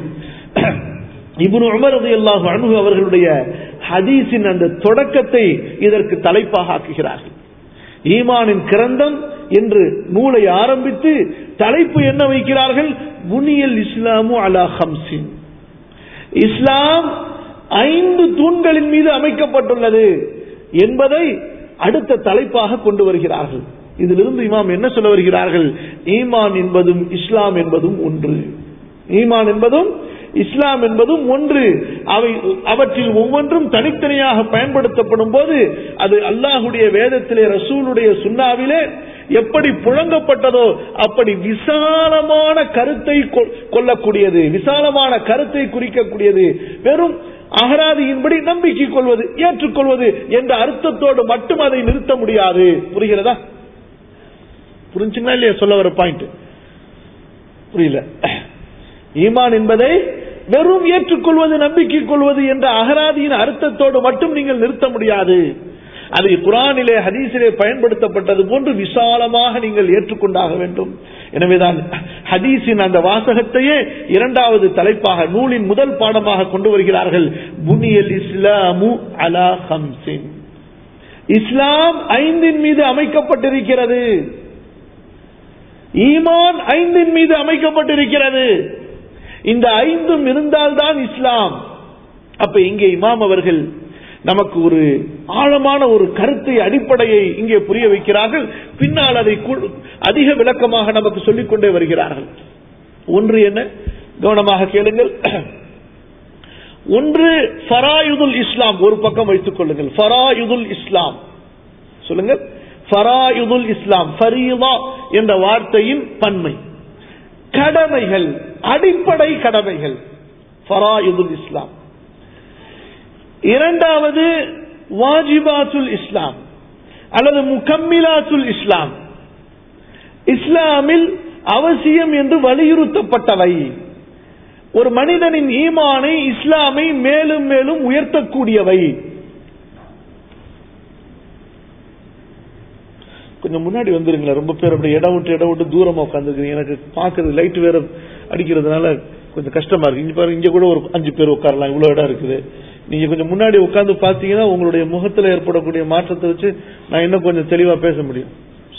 இபுன் உமர் அல்லாஹ் அணுகு அவர்களுடைய ஹதீஸின் அந்த தொடக்கத்தை இதற்கு தலைப்பாக ஆக்குகிறார்கள் ஈமானின் கிரந்தம் என்று நூலை ஆரம்பித்து தலைப்பு என்ன வைக்கிறார்கள் புனியல் இஸ்லாமு அலா ஹம்சின் இஸ்லாம் ஐந்து தூண்களின் மீது அமைக்கப்பட்டுள்ளது என்பதை அடுத்த தலைப்பாக கொண்டு வருகிறார்கள் இதிலிருந்து இமாம் என்ன சொல்ல வருகிறார்கள் ஈமான் என்பதும் இஸ்லாம் என்பதும் ஒன்று ஈமான் என்பதும் இஸ்லாம் என்பதும் ஒன்று அவை அவற்றில் ஒவ்வொன்றும் தனித்தனியாக பயன்படுத்தப்படும் போது அது அல்லாஹுடைய வேதத்திலே ரசூலுடைய சுண்ணாவிலே எப்படி புழங்கப்பட்டதோ அப்படி விசாலமான கருத்தை கொ- கொள்ளக்கூடியது விசாலமான கருத்தை குறிக்கக்கூடியது வெறும் அகராதியின்படி நம்பிக்கை கொள்வது ஏற்றுக்கொள்வது என்ற அர்த்தத்தோடு மட்டும் அதை நிறுத்த முடியாது புரிகிறதா புரிஞ்சுங்களா இல்லையா சொல்ல வர பாயிண்ட் புரியல ஈமான் என்பதை வெறும் ஏற்றுக்கொள்வது நம்பிக்கை கொள்வது என்ற அகராதியின் அர்த்தத்தோடு மட்டும் நீங்கள் நிறுத்த முடியாது அதை குரானிலே ஹதீஸிலே பயன்படுத்தப்பட்டது போன்று விசாலமாக நீங்கள் ஏற்றுக்கொண்டாக வேண்டும் எனவேதான் ஹதீஸின் அந்த வாசகத்தையே இரண்டாவது தலைப்பாக நூலின் முதல் பாடமாக கொண்டு வருகிறார்கள் புனியல் இஸ்லாமு அலா ஹம்சின் இஸ்லாம் ஐந்தின் மீது அமைக்கப்பட்டிருக்கிறது ஈமான் ஐந்தின் மீது அமைக்கப்பட்டிருக்கிறது இந்த ஐந்தும் இருந்தால்தான் இஸ்லாம் அப்ப இங்கே இமாம் அவர்கள் நமக்கு ஒரு ஆழமான ஒரு கருத்தை அடிப்படையை இங்கே புரிய வைக்கிறார்கள் பின்னால் அதை கு- அதிக விளக்கமாக நமக்கு சொல்லிக் கொண்டே வருகிறார்கள் ஒன்று என்ன கவனமாக கேளுங்கள் ஒன்று ஃபராயுதுல் இஸ்லாம் ஒரு பக்கம் வைத்துக் கொள்ளுங்கள் ஃபராயுதுல் இஸ்லாம் சொல்லுங்க ஃபராயுதுல் இஸ்லாம் ஃபரீதா என்ற வார்த்தையின் பன்மை கடமைகள் அடிப்படை கடமைகள் ஃபராயுதுல் இஸ்லாம் இரண்டாவது வாஜிபாத்துல் இஸ்லாம் அல்லது முகம்மிலாத்துல் இஸ்லாம் இஸ்லாமில் அவசியம் என்று வலியுறுத்தப்பட்டவை ஒரு மனிதனின் ஈமானை இஸ்லாமை மேலும் மேலும் உயர்த்தக்கூடியவை கொஞ்சம் முன்னாடி வந்துருங்களேன் ரொம்ப பேர் அப்படி இடம் விட்டு இடம் விட்டு தூரமா உட்காந்துருக்கீங்க எனக்கு பாக்குறது லைட் வேற அடிக்கிறதுனால கொஞ்சம் கஷ்டமா இருக்கு இங்க பாருங்க இங்க கூட ஒரு அஞ்சு பேர் உட்காரலாம் இவ்வளவு இடம் இருக்குது நீங்க கொஞ்சம் முன்னாடி உட்கார்ந்து பாத்தீங்கன்னா உங்களுடைய முகத்துல ஏற்படக்கூடிய மாற்றத்தை வச்சு நான் இன்னும் கொஞ்சம் தெளிவா பேச முடியும்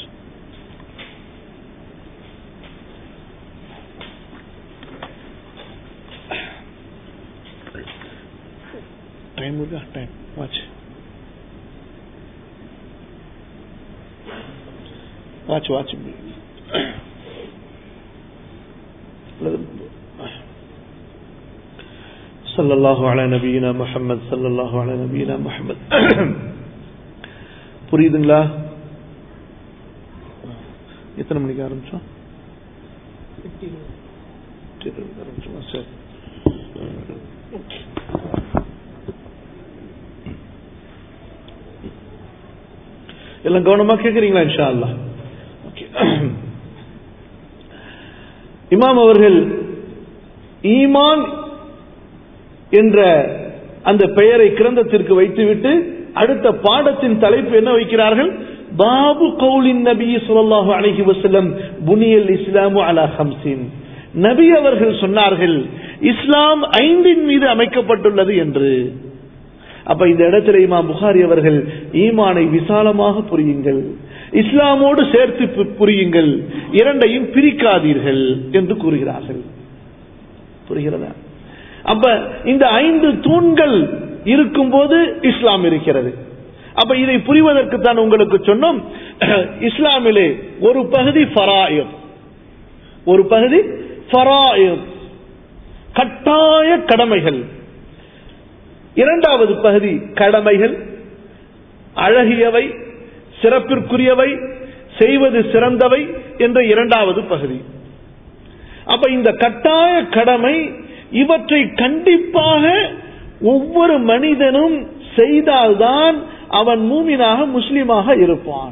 டைம் இருக்கா டைம் வாட்ச் வாட்ச் வாட்ச் صلى الله على نبينا محمد صلى الله على نبينا محمد புரியுதுங்களா எத்தனை மணிக்கு ஆரம்பிச்சோம் ஆரம்பிச்சோமா சரி எல்லாம் கவனமா கேக்குறீங்களா இன்ஷா அல்லாஹ் ஓகே இமாம் அவர்கள் ஈமான் என்ற அந்த பெயரை கிரந்தத்திற்கு வைத்துவிட்டு அடுத்த பாடத்தின் தலைப்பு என்ன வைக்கிறார்கள் பாபு கவுலின் நபி ஸல்லல்லாஹு அலைஹி வஸல்லம் புனியல் இஸ்லாமு அலா ஹம்சின் நபி அவர்கள் சொன்னார்கள் இஸ்லாம் ஐந்தின் மீது அமைக்கப்பட்டுள்ளது என்று அப்ப இந்த இடத்துல இமாம் புகாரி அவர்கள் ஈமானை விசாலமாக புரியுங்கள் இஸ்லாமோடு சேர்த்து பு- புரியுங்கள் இரண்டையும் பிரிக்காதீர்கள் என்று கூறுகிறார்கள் புரிகிறதா அப்ப இந்த ஐந்து தூண்கள் இருக்கும்போது இஸ்லாம் இருக்கிறது அப்ப இதை புரிவதற்கு தான் உங்களுக்கு சொன்னோம் இஸ்லாமிலே ஒரு பகுதி ஃபராயித் ஒரு பகுதி ஃபராயித் கட்டாய கடமைகள் இரண்டாவது பகுதி கடமைகள் அழகியவை சிறப்பிற்குரியவை செய்வது சிறந்தவை என்ற இரண்டாவது பகுதி அப்ப இந்த கட்டாய கடமை இவற்றை கண்டிப்பாக ஒவ்வொரு மனிதனும் செய்தால்தான் அவன் மூமினாக முஸ்லிமாக இருப்பான்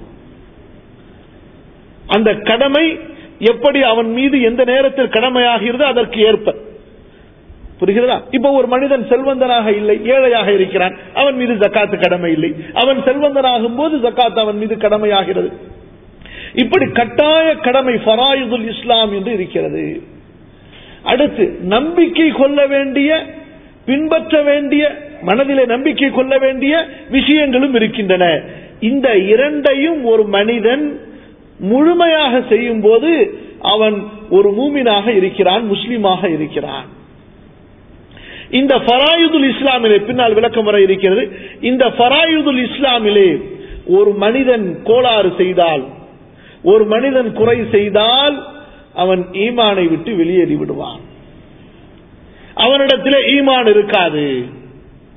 அந்த கடமை எப்படி அவன் மீது எந்த நேரத்தில் கடமையாகிறதோ அதற்கு ஏற்ப புரிகிறதா இப்ப ஒரு மனிதன் செல்வந்தனாக இல்லை ஏழையாக இருக்கிறான் அவன் மீது ஜக்காத்து கடமை இல்லை அவன் செல்வந்தனாகும் போது ஜக்காத் அவன் மீது கடமையாகிறது இப்படி கட்டாய கடமை ஃபராயுதுல் இஸ்லாம் என்று இருக்கிறது அடுத்து நம்பிக்கை கொள்ள வேண்டிய பின்பற்ற வேண்டிய மனதிலே நம்பிக்கை கொள்ள வேண்டிய விஷயங்களும் இருக்கின்றன இந்த இரண்டையும் ஒரு மனிதன் முழுமையாக செய்யும் போது அவன் ஒரு மூமினாக இருக்கிறான் முஸ்லிமாக இருக்கிறான் இந்த ஃபராயுதுல் இஸ்லாமிலே பின்னால் விளக்கம் வர இருக்கிறது இந்த ஃபராயுதுல் இஸ்லாமிலே ஒரு மனிதன் கோளாறு செய்தால் ஒரு மனிதன் குறை செய்தால் அவன் ஈமானை விட்டு வெளியேறி விடுவான் அவனிடத்திலே ஈமான் இருக்காது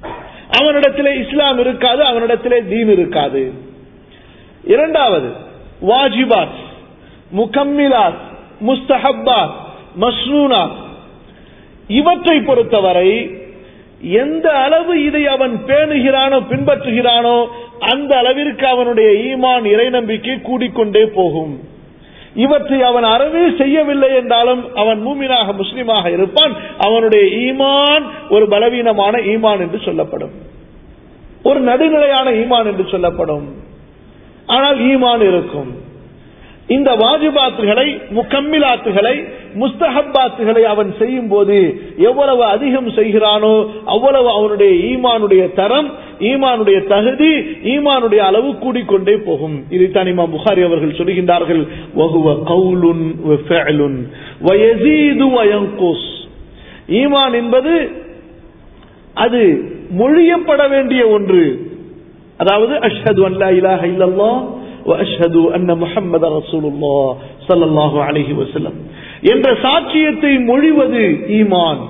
அவனிடத்திலே இஸ்லாம் இருக்காது அவனிடத்திலே தீன் இருக்காது இரண்டாவது வாஜிபாத் முகம்மிலாத் முஸ்தஹப்பாத் மஸ்னூனாத் இவற்றை பொறுத்தவரை எந்த அளவு இதை அவன் பேணுகிறானோ பின்பற்றுகிறானோ அந்த அளவிற்கு அவனுடைய ஈமான் இறை நம்பிக்கை கூடிக்கொண்டே போகும் இவற்றை அவன் அறவே செய்யவில்லை என்றாலும் அவன் மூமினாக முஸ்லிமாக இருப்பான் அவனுடைய ஈமான் ஒரு பலவீனமான ஈமான் என்று சொல்லப்படும் ஒரு நடுநிலையான ஈமான் என்று சொல்லப்படும் ஆனால் ஈமான் இருக்கும் இந்த வாஜிபாத்துகளை முக்கம்மிலாத்துகளை முஸ்தஹப்பாத்துகளை அவன் செய்யும் போது எவ்வளவு அதிகம் செய்கிறானோ அவ்வளவு அவனுடைய ஈமானுடைய தரம் ஈமானுடைய தகுதி ஈமானுடைய அளவு கூடிக்கொண்டே போகும் இதைத்தான் இமாம் புகாரி அவர்கள் சொல்கின்றார்கள் வகுவ கவுலுன் வஃபஅலுன் வயஸீது வயன்குஸ் ஈமான் என்பது அது மொழியப்பட வேண்டிய ஒன்று அதாவது அஷ்ஹது அன் லா இலாஹ இல்லல்லாஹ் وأشهد أن محمد رسول الله صلى الله عليه وسلم என்ற சாட்சியத்தை மொழிவது ஈமான்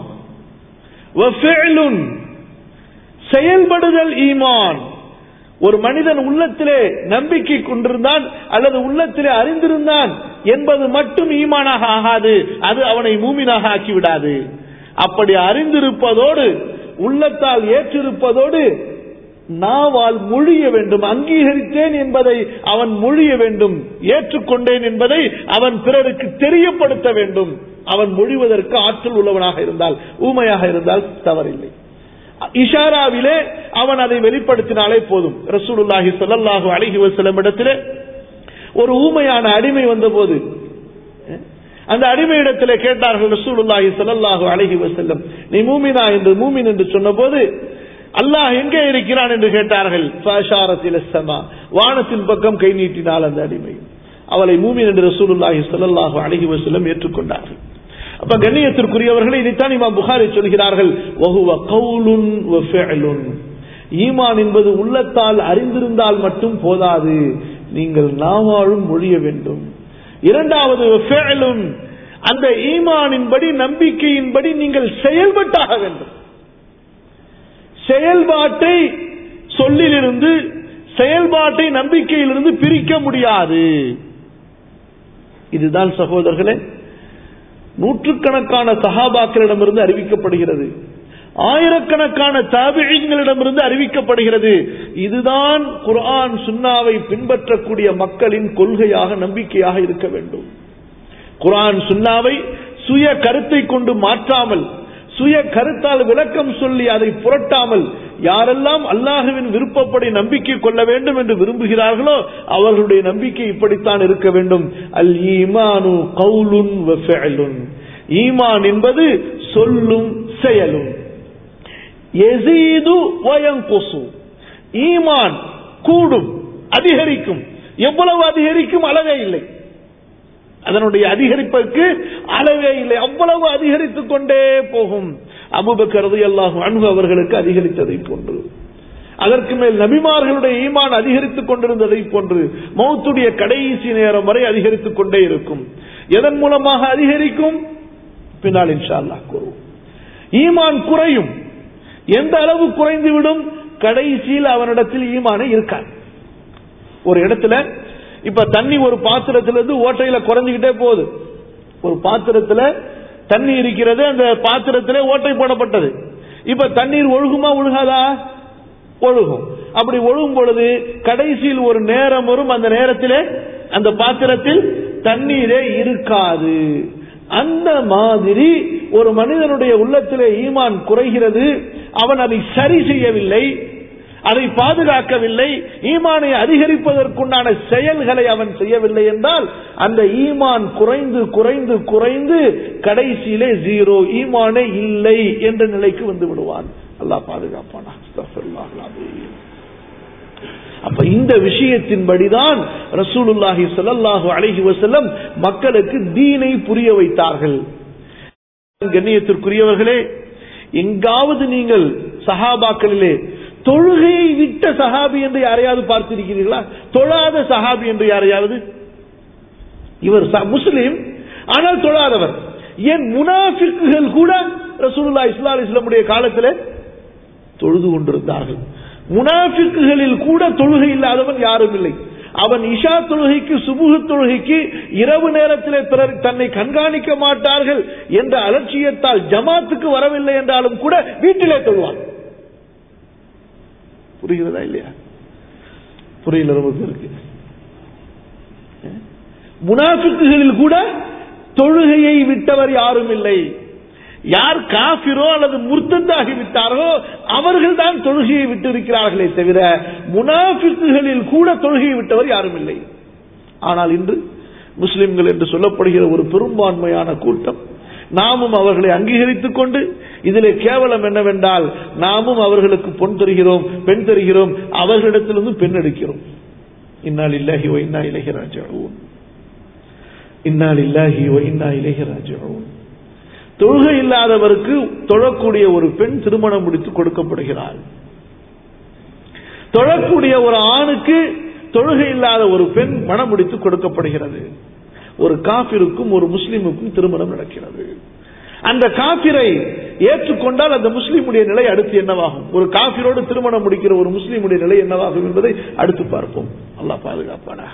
செயல்படுதல் ஈமான் ஒரு மனிதன் உள்ளத்திலே நம்பிக்கை கொண்டிருந்தான் அல்லது உள்ளத்திலே அறிந்திருந்தான் என்பது மட்டும் ஈமானாக ஆகாது அது அவனை மூமினாக ஆக்கிவிடாது அப்படி அறிந்திருப்பதோடு உள்ளத்தால் ஏற்றிருப்பதோடு நாவால் மொழிய வேண்டும் அங்கீகரித்தேன் என்பதை அவன் மொழிய வேண்டும் ஏற்றுக்கொண்டேன் என்பதை அவன் பிறருக்கு தெரியப்படுத்த வேண்டும் அவன் மொழிவதற்கு ஆற்றல் உள்ளவனாக இருந்தால் ஊமையாக இருந்தால் தவறில்லை இஷாராவிலே அவன் அதை வெளிப்படுத்தினாலே போதும் ரசூலுல்லாஹி சொல்லல்லாஹு அழகி வசலம் இடத்திலே ஒரு ஊமையான அடிமை வந்தபோது அந்த அடிமையிடத்திலே கேட்டார்கள் ரசூலுல்லாஹி சொல்லல்லாஹு அழகி வசல்லம் நீ மூமினா என்று மூமின் என்று சொன்னபோது அல்லாஹ் எங்கே இருக்கிறான் என்று கேட்டார்கள் வானத்தின் பக்கம் கை நீட்டினால் அந்த அடிமை அவளை மூமின் என்று ரசூலுல்லாஹி ஸல்லல்லாஹு அலைஹி வஸல்லம் ஏற்றுக்கொண்டார்கள் அப்ப கண்ணியத்திற்குரியவர்களை இதைத்தான் இமாம் புகாரி சொல்கிறார்கள் வஹுவ கவுலுன் வ ஃபிஅலுன் ஈமான் என்பது உள்ளத்தால் அறிந்திருந்தால் மட்டும் போதாது நீங்கள் நாவாழும் மொழிய வேண்டும் இரண்டாவது ஃபிஅலுன் அந்த ஈமானின்படி நம்பிக்கையின்படி நீங்கள் செயல்பட்டாக வேண்டும் செயல்பாட்டை சொல்லிலிருந்து செயல்பாட்டை நம்பிக்கையிலிருந்து பிரிக்க முடியாது இதுதான் சகோதரர்களே நூற்றுக்கணக்கான சகாபாக்களிடமிருந்து அறிவிக்கப்படுகிறது ஆயிரக்கணக்கான தாபிழிங்களிடமிருந்து அறிவிக்கப்படுகிறது இதுதான் குர்ஆன் சுன்னாவை பின்பற்றக்கூடிய மக்களின் கொள்கையாக நம்பிக்கையாக இருக்க வேண்டும் குர்ஆன் சுன்னாவை சுய கருத்தை கொண்டு மாற்றாமல் சுய கருத்தால் விளக்கம் சொல்லி அதை புரட்டாமல் யாரெல்லாம் அல்லாஹுவின் விருப்பப்படி நம்பிக்கை கொள்ள வேண்டும் என்று விரும்புகிறார்களோ அவர்களுடைய நம்பிக்கை இப்படித்தான் இருக்க வேண்டும் அல் ஈமானு கவுலுன் ஈமான் என்பது சொல்லும் செயலும் எசீது வயங்குசு ஈமான் கூடும் அதிகரிக்கும் எவ்வளவு அதிகரிக்கும் அளவே இல்லை அதனுடைய அதிகரிப்பதற்கு அளவே இல்லை அவ்வளவு அதிகரித்துக் கொண்டே போகும் அபுபக்கரது எல்லாம் அன்பு அவர்களுக்கு அதிகரித்ததை போன்று அதற்கு மேல் நபிமார்களுடைய ஈமான் அதிகரித்துக் கொண்டிருந்ததை போன்று மௌத்துடைய கடைசி நேரம் வரை அதிகரித்துக் கொண்டே இருக்கும் எதன் மூலமாக அதிகரிக்கும் பின்னால் இன்ஷா அல்லாஹ் கூறுவோம் ஈமான் குறையும் எந்த அளவு குறைந்துவிடும் கடைசியில் அவனிடத்தில் ஈமானே இருக்காது ஒரு இடத்துல இப்ப தண்ணி ஒரு பாத்திரத்திலிருந்து ஓட்டையில குறைஞ்சுக்கிட்டே போகுது ஒரு பாத்திரத்துல தண்ணி இருக்கிறது அந்த பாத்திரத்திலே ஓட்டை போடப்பட்டது இப்ப தண்ணீர் ஒழுகுமா ஒழுகாதா ஒழுகும் அப்படி ஒழுகும் பொழுது கடைசியில் ஒரு நேரம் வரும் அந்த நேரத்திலே அந்த பாத்திரத்தில் தண்ணீரே இருக்காது அந்த மாதிரி ஒரு மனிதனுடைய உள்ளத்திலே ஈமான் குறைகிறது அவன் அதை சரி செய்யவில்லை அதை பாதுகாக்கவில்லை ஈமானை அதிகரிப்பதற்குண்டான செயல்களை அவன் செய்யவில்லை என்றால் அந்த ஈமான் குறைந்து குறைந்து குறைந்து கடைசியிலே ஜீரோ ஈமானே இல்லை என்ற நிலைக்கு வந்து விடுவான் அல்லாஹ் பாதுகாப்பானா அப்ப இந்த விஷயத்தின்படிதான் ரசூலுல்லாஹி ஸல்லல்லாஹு அலைஹி வஸல்லம் மக்களுக்கு தீனை புரிய வைத்தார்கள் கண்ணியத்திற்குரியவர்களே எங்காவது நீங்கள் சஹாபாக்களிலே தொழுகையை விட்ட சஹாபி என்று யாரையாவது பார்த்திருக்கிறீர்களா தொழாத சஹாபி என்று யாரையாவது இவர் முஸ்லிம் ஆனால் தொழாதவர் ஏன் முனாஃபிக்குகள் கூட ரசூலுல்லா இஸ்லா இஸ்லாமுடைய காலத்தில் தொழுது கொண்டிருந்தார்கள் முனாஃபிக்குகளில் கூட தொழுகை இல்லாதவன் யாரும் இல்லை அவன் இஷா தொழுகைக்கு சுபுகு தொழுகைக்கு இரவு நேரத்திலே பிறர் தன்னை கண்காணிக்க மாட்டார்கள் என்ற அலட்சியத்தால் ஜமாத்துக்கு வரவில்லை என்றாலும் கூட வீட்டிலே தொழுவான் புரிகிறதா இல்லையா புரியல ரொம்ப பேருக்கு முனாஃபிக்குகளில் கூட தொழுகையை விட்டவர் யாரும் இல்லை யார் காபிரோ அல்லது முர்த்தந்தாகி விட்டாரோ அவர்கள் தான் தொழுகையை விட்டு இருக்கிறார்களே தவிர முனாஃபிக்குகளில் கூட தொழுகையை விட்டவர் யாரும் இல்லை ஆனால் இன்று முஸ்லிம்கள் என்று சொல்லப்படுகிற ஒரு பெரும்பான்மையான கூட்டம் நாமும் அவர்களை அங்கீகரித்துக் கொண்டு இதிலே கேவலம் என்னவென்றால் நாமும் அவர்களுக்கு பொன் தருகிறோம் பெண் தருகிறோம் அவர்களிடத்திலிருந்து பெண் எடுக்கிறோம் இன்னால் இல்லாஹி ஓ இன்னா இலகி ராஜாவும் இன்னால் இல்லாஹி ஓ இன்னா இலகி ராஜாவும் தொழுகை இல்லாதவருக்கு தொழக்கூடிய ஒரு பெண் திருமணம் முடித்து கொடுக்கப்படுகிறாள் தொழக்கூடிய ஒரு ஆணுக்கு தொழுகை இல்லாத ஒரு பெண் மனம் முடித்து கொடுக்கப்படுகிறது ஒரு காபிருக்கும் ஒரு முஸ்லிமுக்கும் திருமணம் நடக்கிறது அந்த காபிரை ஏற்றுக்கொண்டால் அந்த முஸ்லீமுடைய நிலை அடுத்து என்னவாகும் ஒரு காபிரோடு திருமணம் முடிக்கிற ஒரு முஸ்லீமுடைய நிலை என்னவாகும் என்பதை அடுத்து பார்ப்போம் அல்லாஹ் பாதுகாப்பானாக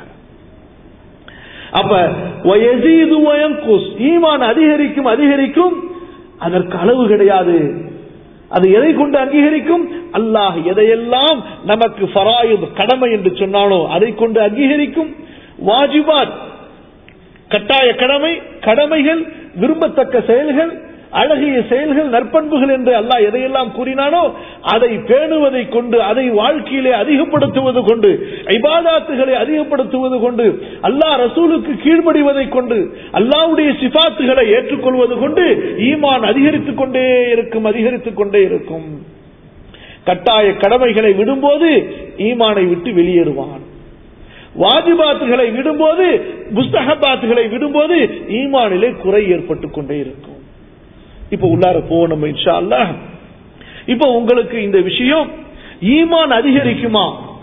அப்ப வயசீது வயங்குஸ் ஈமான் அதிகரிக்கும் அதிகரிக்கும் அதற்கு அளவு கிடையாது அது எதை கொண்டு அங்கீகரிக்கும் அல்லாஹ் எதையெல்லாம் நமக்கு ஃபராயுத் கடமை என்று சொன்னானோ அதை கொண்டு அங்கீகரிக்கும் வாஜிபாத் கட்டாய கடமை கடமைகள் விரும்பத்தக்க செயல்கள் அழகிய செயல்கள் நற்பண்புகள் என்று அல்லாஹ் எதையெல்லாம் கூறினானோ அதை பேணுவதை கொண்டு அதை வாழ்க்கையிலே அதிகப்படுத்துவது கொண்டு ஐபாதாத்துகளை அதிகப்படுத்துவது கொண்டு அல்லாஹ் ரசூலுக்கு கீழ்ப்படிவதை கொண்டு அல்லாவுடைய சிபாத்துகளை ஏற்றுக்கொள்வது கொண்டு ஈமான் அதிகரித்துக் கொண்டே இருக்கும் அதிகரித்துக் கொண்டே இருக்கும் கட்டாய கடமைகளை விடும்போது ஈமானை விட்டு வெளியேறுவான் வாஜிபாத்துகளை விடும்போது புஸ்தகபாத்துகளை விடும்போது ஈமானிலே குறை ஏற்பட்டுக் கொண்டே இருக்கும் இப்ப உள்ளார போனோம் இன்ஷா அல்லாஹ் இப்ப உங்களுக்கு இந்த விஷயம் ஈமான் அதிகரிக்குமா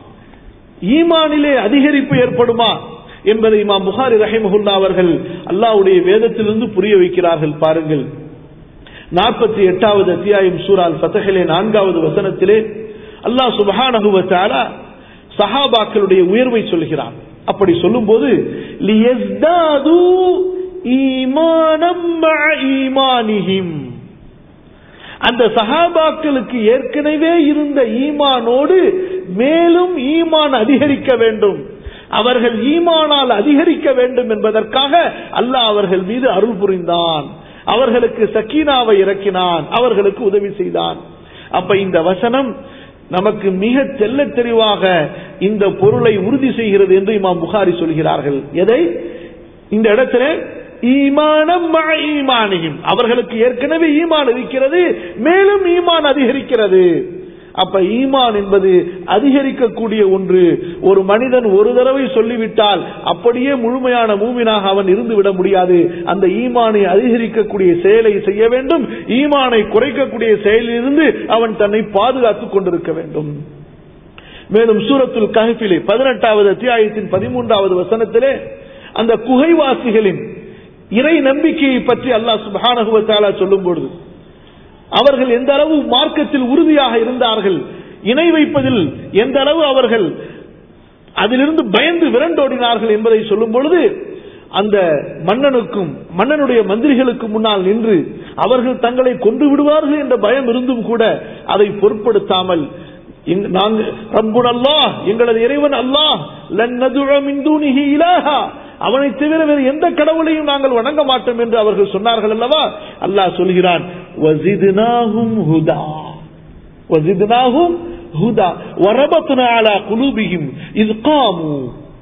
ஈமானிலே அதிகரிப்பு ஏற்படுமா என்பதை இமாம் புகாரி ரஹிமஹுல்லா அவர்கள் அல்லாவுடைய வேதத்திலிருந்து புரிய வைக்கிறார்கள் பாருங்கள் நாற்பத்தி எட்டாவது அத்தியாயம் சூரால் ஃபத்தகிலே நான்காவது வசனத்திலே அல்லாஹ் சுபஹானஹுவத்தாலா சஹாபாக்களுடைய உயர்வை சொல்கிறான் அப்படி சொல்லும் போது அந்த சஹாபாக்களுக்கு ஏற்கனவே இருந்த ஈமானோடு மேலும் ஈமான் அதிகரிக்க வேண்டும் அவர்கள் ஈமானால் அதிகரிக்க வேண்டும் என்பதற்காக அல்லாஹ் அவர்கள் மீது அருள் புரிந்தான் அவர்களுக்கு சக்கீனாவை இறக்கினான் அவர்களுக்கு உதவி செய்தான் அப்ப இந்த வசனம் நமக்கு மிக தெல்ல தெளிவாக இந்த பொருளை உறுதி செய்கிறது என்று இமாம் புகாரி சொல்கிறார்கள் எதை இந்த இடத்துல ஈமானம் ஈமானியும் அவர்களுக்கு ஏற்கனவே ஈமான் இருக்கிறது மேலும் ஈமான் அதிகரிக்கிறது அப்ப ஈமான் என்பது அதிகரிக்கக்கூடிய ஒன்று ஒரு மனிதன் ஒரு தடவை சொல்லிவிட்டால் அப்படியே முழுமையான மூமினாக அவன் இருந்து விட முடியாது அந்த ஈமானை அதிகரிக்கக்கூடிய செயலை செய்ய வேண்டும் ஈமானை குறைக்கக்கூடிய செயலிலிருந்து அவன் தன்னை பாதுகாத்துக் கொண்டிருக்க வேண்டும் மேலும் சூரத்துல் கஹிலே பதினெட்டாவது அத்தியாயத்தின் பதிமூன்றாவது வசனத்திலே அந்த குகைவாசிகளின் இறை நம்பிக்கையை பற்றி அல்லாஹ் சுபானகுவத்தாலா சொல்லும் பொழுது அவர்கள் எந்த அளவு மார்க்கத்தில் உறுதியாக இருந்தார்கள் இணை வைப்பதில் எந்த அளவு அவர்கள் அதிலிருந்து பயந்து விரண்டோடினார்கள் என்பதை சொல்லும் பொழுது அந்த மன்னனுக்கும் மன்னனுடைய மந்திரிகளுக்கு முன்னால் நின்று அவர்கள் தங்களை கொண்டு விடுவார்கள் என்ற பயம் இருந்தும் கூட அதை பொருட்படுத்தாமல் நாங்கள் ரப்புன் அல்லாஹ் எங்களது இறைவன் அல்லாஹ் லன்னதுழமிந்தூனிகி இலாஹா அவனை தவிர வேறு எந்த கடவுளையும் நாங்கள் வணங்க மாட்டோம் என்று அவர்கள் சொன்னார்கள் அல்லவா அல்லாஹ் சொல்கிறான் வசிதுனாகும் ஹுதா வசிதுனாகும் ஹுதா வரபத்துனா அலா குலூபியும் இது காமு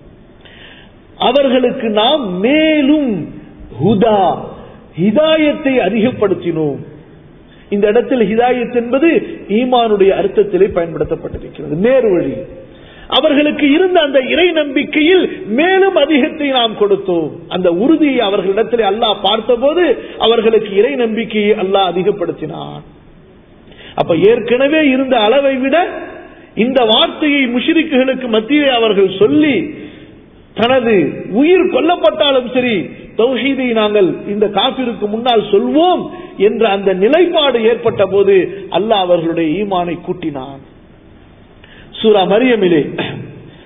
அவர்களுக்கு நாம் மேலும் ஹுதா ஹிதாயத்தை அதிகப்படுத்தினோம் இந்த இடத்தில் ஹிதாயத் என்பது ஈமானுடைய அர்த்தத்திலே பயன்படுத்தப்பட்டிருக்கிறது நேரு வழி அவர்களுக்கு இருந்த அந்த இறை நம்பிக்கையில் மேலும் அதிகத்தை நாம் கொடுத்தோம் அந்த உறுதியை அவர்களிடத்தில் அல்லாஹ் பார்த்தபோது அவர்களுக்கு இறை நம்பிக்கையை அல்லாஹ் அதிகப்படுத்தினான் அப்ப ஏற்கனவே இருந்த அளவை விட இந்த வார்த்தையை முஷிரிக்குகளுக்கு மத்தியிலே அவர்கள் சொல்லி தனது உயிர் கொல்லப்பட்டாலும் சரி தௌஹீதை நாங்கள் இந்த காபிருக்கு முன்னால் சொல்வோம் என்ற அந்த நிலைப்பாடு ஏற்பட்ட போது அல்லாஹ் அவர்களுடைய ஈமானை கூட்டினான் சூரா மரியமிலே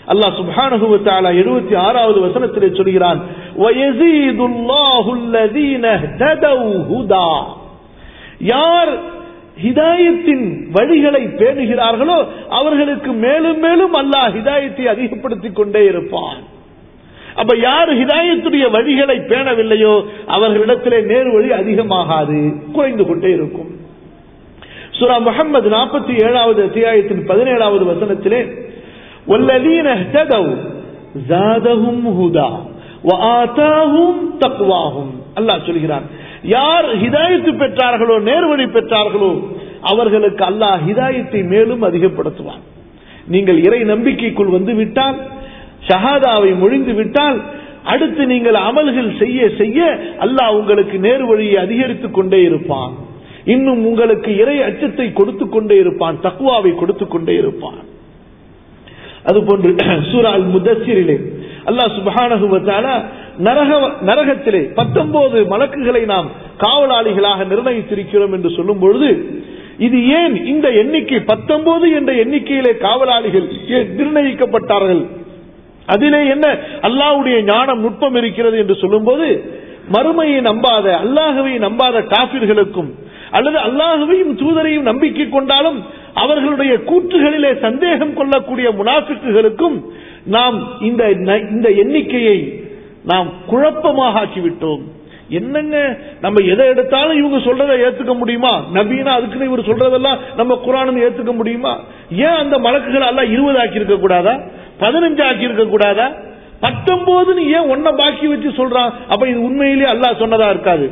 அல்லாஹ் சுப்ஹானஹு வ தஆலா 76வது வசனத்திலே சொல்கிறான் வயஸீதுல்லாஹு அல்லதீன இஹ்ததவ் ஹுதா யார் ஹிதாயத்தின் வழிகளை பேணுகிறார்களோ அவர்களுக்கு மேலும் மேலும் அல்லாஹ் ஹிதாயத்தை அதிகப்படுத்திக் கொண்டே இருப்பான் அப்ப யார் ஹிதாயத்துடைய வழிகளை பேணவில்லையோ அவர்களிடத்திலே நேர் வழி அதிகமாகாது குறைந்து கொண்டே இருக்கும் சுரா முகமது நாற்பத்தி ஏழாவது அத்தியாயத்தின் பதினேழாவது வசனத்திலே والذين اهتدوا زادهم هدى وآتاهم تقواهم அல்லாஹ் சொல்கிறான் யார் ஹிதாயத்து பெற்றார்களோ நேர்வழி பெற்றார்களோ அவர்களுக்கு அல்லாஹ் ஹிதாயத்தை மேலும் அதிகப்படுத்துவான் நீங்கள் இறை நம்பிக்கைக்குள் வந்து விட்டால் ஷஹாதாவை மொழிந்து விட்டால் அடுத்து நீங்கள் அமல்கள் செய்ய செய்ய அல்லாஹ் உங்களுக்கு நேர்வழியை அதிகரித்துக் கொண்டே இருப்பான் இன்னும் உங்களுக்கு இறை அச்சத்தை கொடுத்து கொண்டே இருப்பான் தக்குவாவை கொடுத்து கொண்டே இருப்பான் அதுபோன்று சூரா அல் முதssiரிலே அல்லாஹ் சுப்ஹானஹு வ தஆலா நரக நரகத்திலே 19 மலக்குகளை நாம் காவலாளிகளாக நிர்ணயித்திருக்கிறோம் என்று சொல்லும் பொழுது இது ஏன் இந்த எண்ணிக்கை 19 என்ற எண்ணிக்கையிலே காவலாளிகள் ஏன் நிர்ணயிக்கப்பட்டார்கள் அதிலே என்ன அல்லாஹ்வுடைய ஞானம் நுட்பம் இருக்கிறது என்று சொல்லும்போது மறுமையை நம்பாத அல்லாஹுவை நம்பாத காபிர்களுக்கும் அல்லது அல்லாஹுவையும் தூதரையும் நம்பிக்கை கொண்டாலும் அவர்களுடைய கூற்றுகளிலே சந்தேகம் கொள்ளக்கூடிய முனாஃபிக்குகளுக்கும் நாம் இந்த இந்த எண்ணிக்கையை நாம் குழப்பமாக ஆக்கிவிட்டோம் என்னங்க நம்ம எதை எடுத்தாலும் இவங்க சொல்றதை ஏத்துக்க முடியுமா நபீனா அதுக்குன்னு இவர் சொல்றதெல்லாம் நம்ம குரான் ஏத்துக்க முடியுமா ஏன் அந்த மலக்குகள் எல்லாம் இருபது ஆக்கி இருக்க கூடாதா பதினஞ்சு ஆக்கி இருக்க கூடாதா பத்தொன்பதுன்னு ஏன் ஒன்ன பாக்கி வச்சு சொல்றான் அப்ப இது உண்மையிலேயே அல்லாஹ் சொன்னதா இருக்காது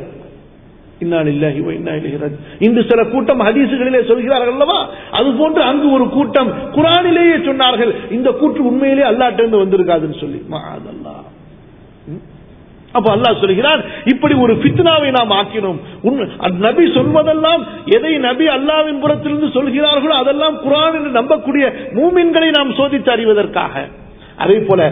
இன்று சில கூட்டம் ஹதீசுகளிலே சொல்கிறார்கள் அல்லவா அது போன்று அங்கு ஒரு கூட்டம் குரானிலேயே சொன்னார்கள் இந்த கூற்று உண்மையிலே அல்லாட்டிருந்து வந்திருக்காதுன்னு சொல்லி மாதல்லா அப்ப அல்லாஹ் சொல்கிறான் இப்படி ஒரு பித்னாவை நாம் ஆக்கினோம் நபி சொல்வதெல்லாம் எதை நபி அல்லாவின் புறத்திலிருந்து சொல்கிறார்களோ அதெல்லாம் குரான் என்று நம்பக்கூடிய மூமின்களை நாம் சோதித்து அறிவதற்காக அதே போல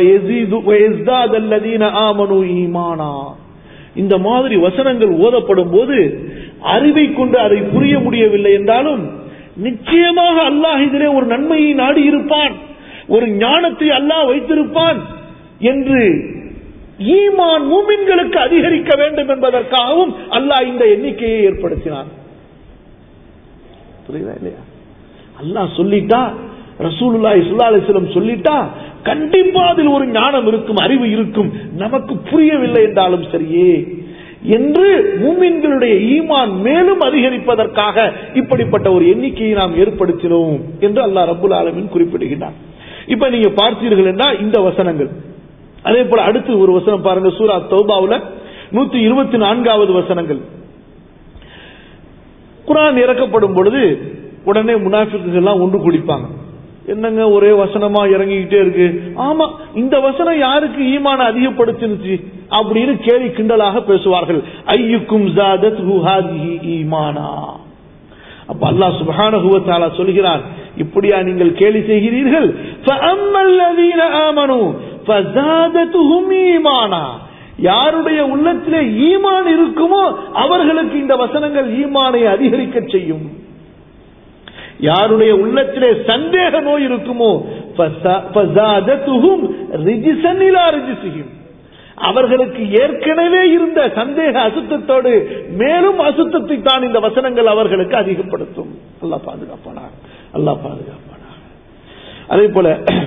ஆமனு ஈமானா இந்த மாதிரி வசனங்கள் ஓதப்படும் போது அறிவை கொண்டு அதை புரிய முடியவில்லை என்றாலும் நிச்சயமாக அல்லாஹ் இதிலே ஒரு நன்மையை நாடி இருப்பான் ஒரு ஞானத்தை அல்லாஹ் வைத்திருப்பான் என்று ஈமான் மூமின்களுக்கு அதிகரிக்க வேண்டும் என்பதற்காகவும் அல்லாஹ் இந்த எண்ணிக்கையை ஏற்படுத்தினான் புரியுதா இல்லையா அல்லாஹ் சொல்லிட்டா ரசூலுல்லாஹி ஸல்லல்லாஹு அலைஹி வஸல்லம் சொல்லிட்டா கண்டிப்பா அதில் ஒரு ஞானம் இருக்கும் அறிவு இருக்கும் நமக்கு புரியவில்லை என்றாலும் சரியே என்று மூமின்களுடைய ஈமான் மேலும் அதிகரிப்பதற்காக இப்படிப்பட்ட ஒரு எண்ணிக்கையை நாம் ஏற்படுத்தினோம் என்று அல்லாஹ் ரபுல் ஆலமின் குறிப்பிடுகிறார் இப்ப நீங்க பார்த்தீர்கள் என்றால் இந்த வசனங்கள் அதே போல அடுத்து ஒரு வசனம் பாருங்க சூரா தௌபாவுல நூத்தி இருபத்தி நான்காவது வசனங்கள் குரான் இறக்கப்படும் பொழுது உடனே முனாஃபிக்குகள்லாம் ஒன்று குடிப்பாங்க என்னங்க ஒரே வசனமா இறங்கிக்கிட்டே இருக்கு ஆமா இந்த வசனம் யாருக்கு ஈமான அதிகப்படுத்தினுச்சு அப்படின்னு கேலி கிண்டலாக பேசுவார்கள் ஐயுக்கும் ஜாதத் ஈமானா அப்ப அல்லாஹ் சுப்ஹானஹு வ தஆலா சொல்கிறான் இப்படியா நீங்கள் கேலி செய்கிறீர்கள் ஃபஅம்மல்லதீன ஆமனு ஃபஸாதத்துஹும் ஈமானா யாருடைய உள்ளத்திலே ஈமான் இருக்குமோ அவர்களுக்கு இந்த வசனங்கள் ஈமானை அதிகரிக்க செய்யும் யாருடைய உள்ளத்திலே சந்தேக நோய் இருக்குமோ அவர்களுக்கு ஏற்கனவே இருந்த சந்தேக அசுத்தத்தோடு மேலும் அசுத்தத்தை தான் இந்த வசனங்கள் அவர்களுக்கு அதிகப்படுத்தும் அல்லா பாதுகாப்பானா அல்லா பாதுகாப்பானா அதே போல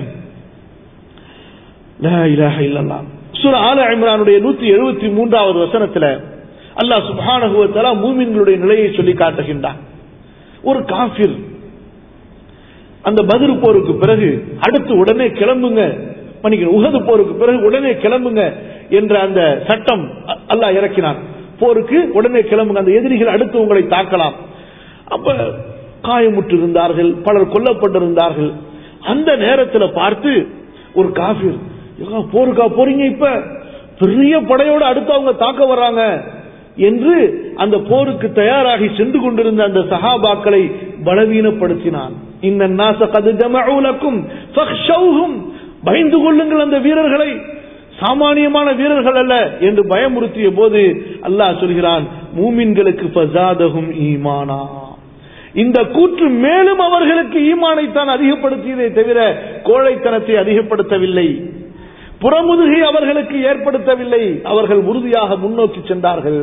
சுர ஆல இம்ரானுடைய நூத்தி எழுபத்தி மூன்றாவது வசனத்துல அல்லாஹ் சுபானகுவத்தலா மூமின்களுடைய நிலையை சொல்லி காட்டுகின்றான் ஒரு காபிர் அந்த பதில் போருக்கு பிறகு அடுத்து உடனே கிளம்புங்க மன்னிக்கணும் உகது போருக்கு பிறகு உடனே கிளம்புங்க என்ற அந்த சட்டம் அல்லாஹ் இறக்கினான் போருக்கு உடனே கிளம்புங்க அந்த எதிரிகள் அடுத்து உங்களை தாக்கலாம் அப்ப காயமுற்று இருந்தார்கள் பலர் கொல்லப்பட்டிருந்தார்கள் அந்த நேரத்தில் பார்த்து ஒரு காஃபிர் போருக்கா போறீங்க இப்ப பெரிய படையோட அடுத்து அவங்க தாக்க வர்றாங்க என்று அந்த போருக்கு தயாராகி சென்று கொண்டிருந்த அந்த சஹாபாக்களை பலவீனப்படுத்தினான் இந்த நாச கது ஜமூலக்கும் பயந்து கொள்ளுங்கள் அந்த வீரர்களை சாமானியமான வீரர்கள் அல்ல என்று பயமுறுத்திய போது அல்லாஹ் சொல்கிறான் மூமின்களுக்கு ஃபசாதகும் ஈமானா இந்த கூற்று மேலும் அவர்களுக்கு ஈமானை தான் அதிகப்படுத்தியதை தவிர கோழைத்தனத்தை அதிகப்படுத்தவில்லை புறமுதுகை அவர்களுக்கு ஏற்படுத்தவில்லை அவர்கள் உறுதியாக முன்னோக்கி சென்றார்கள்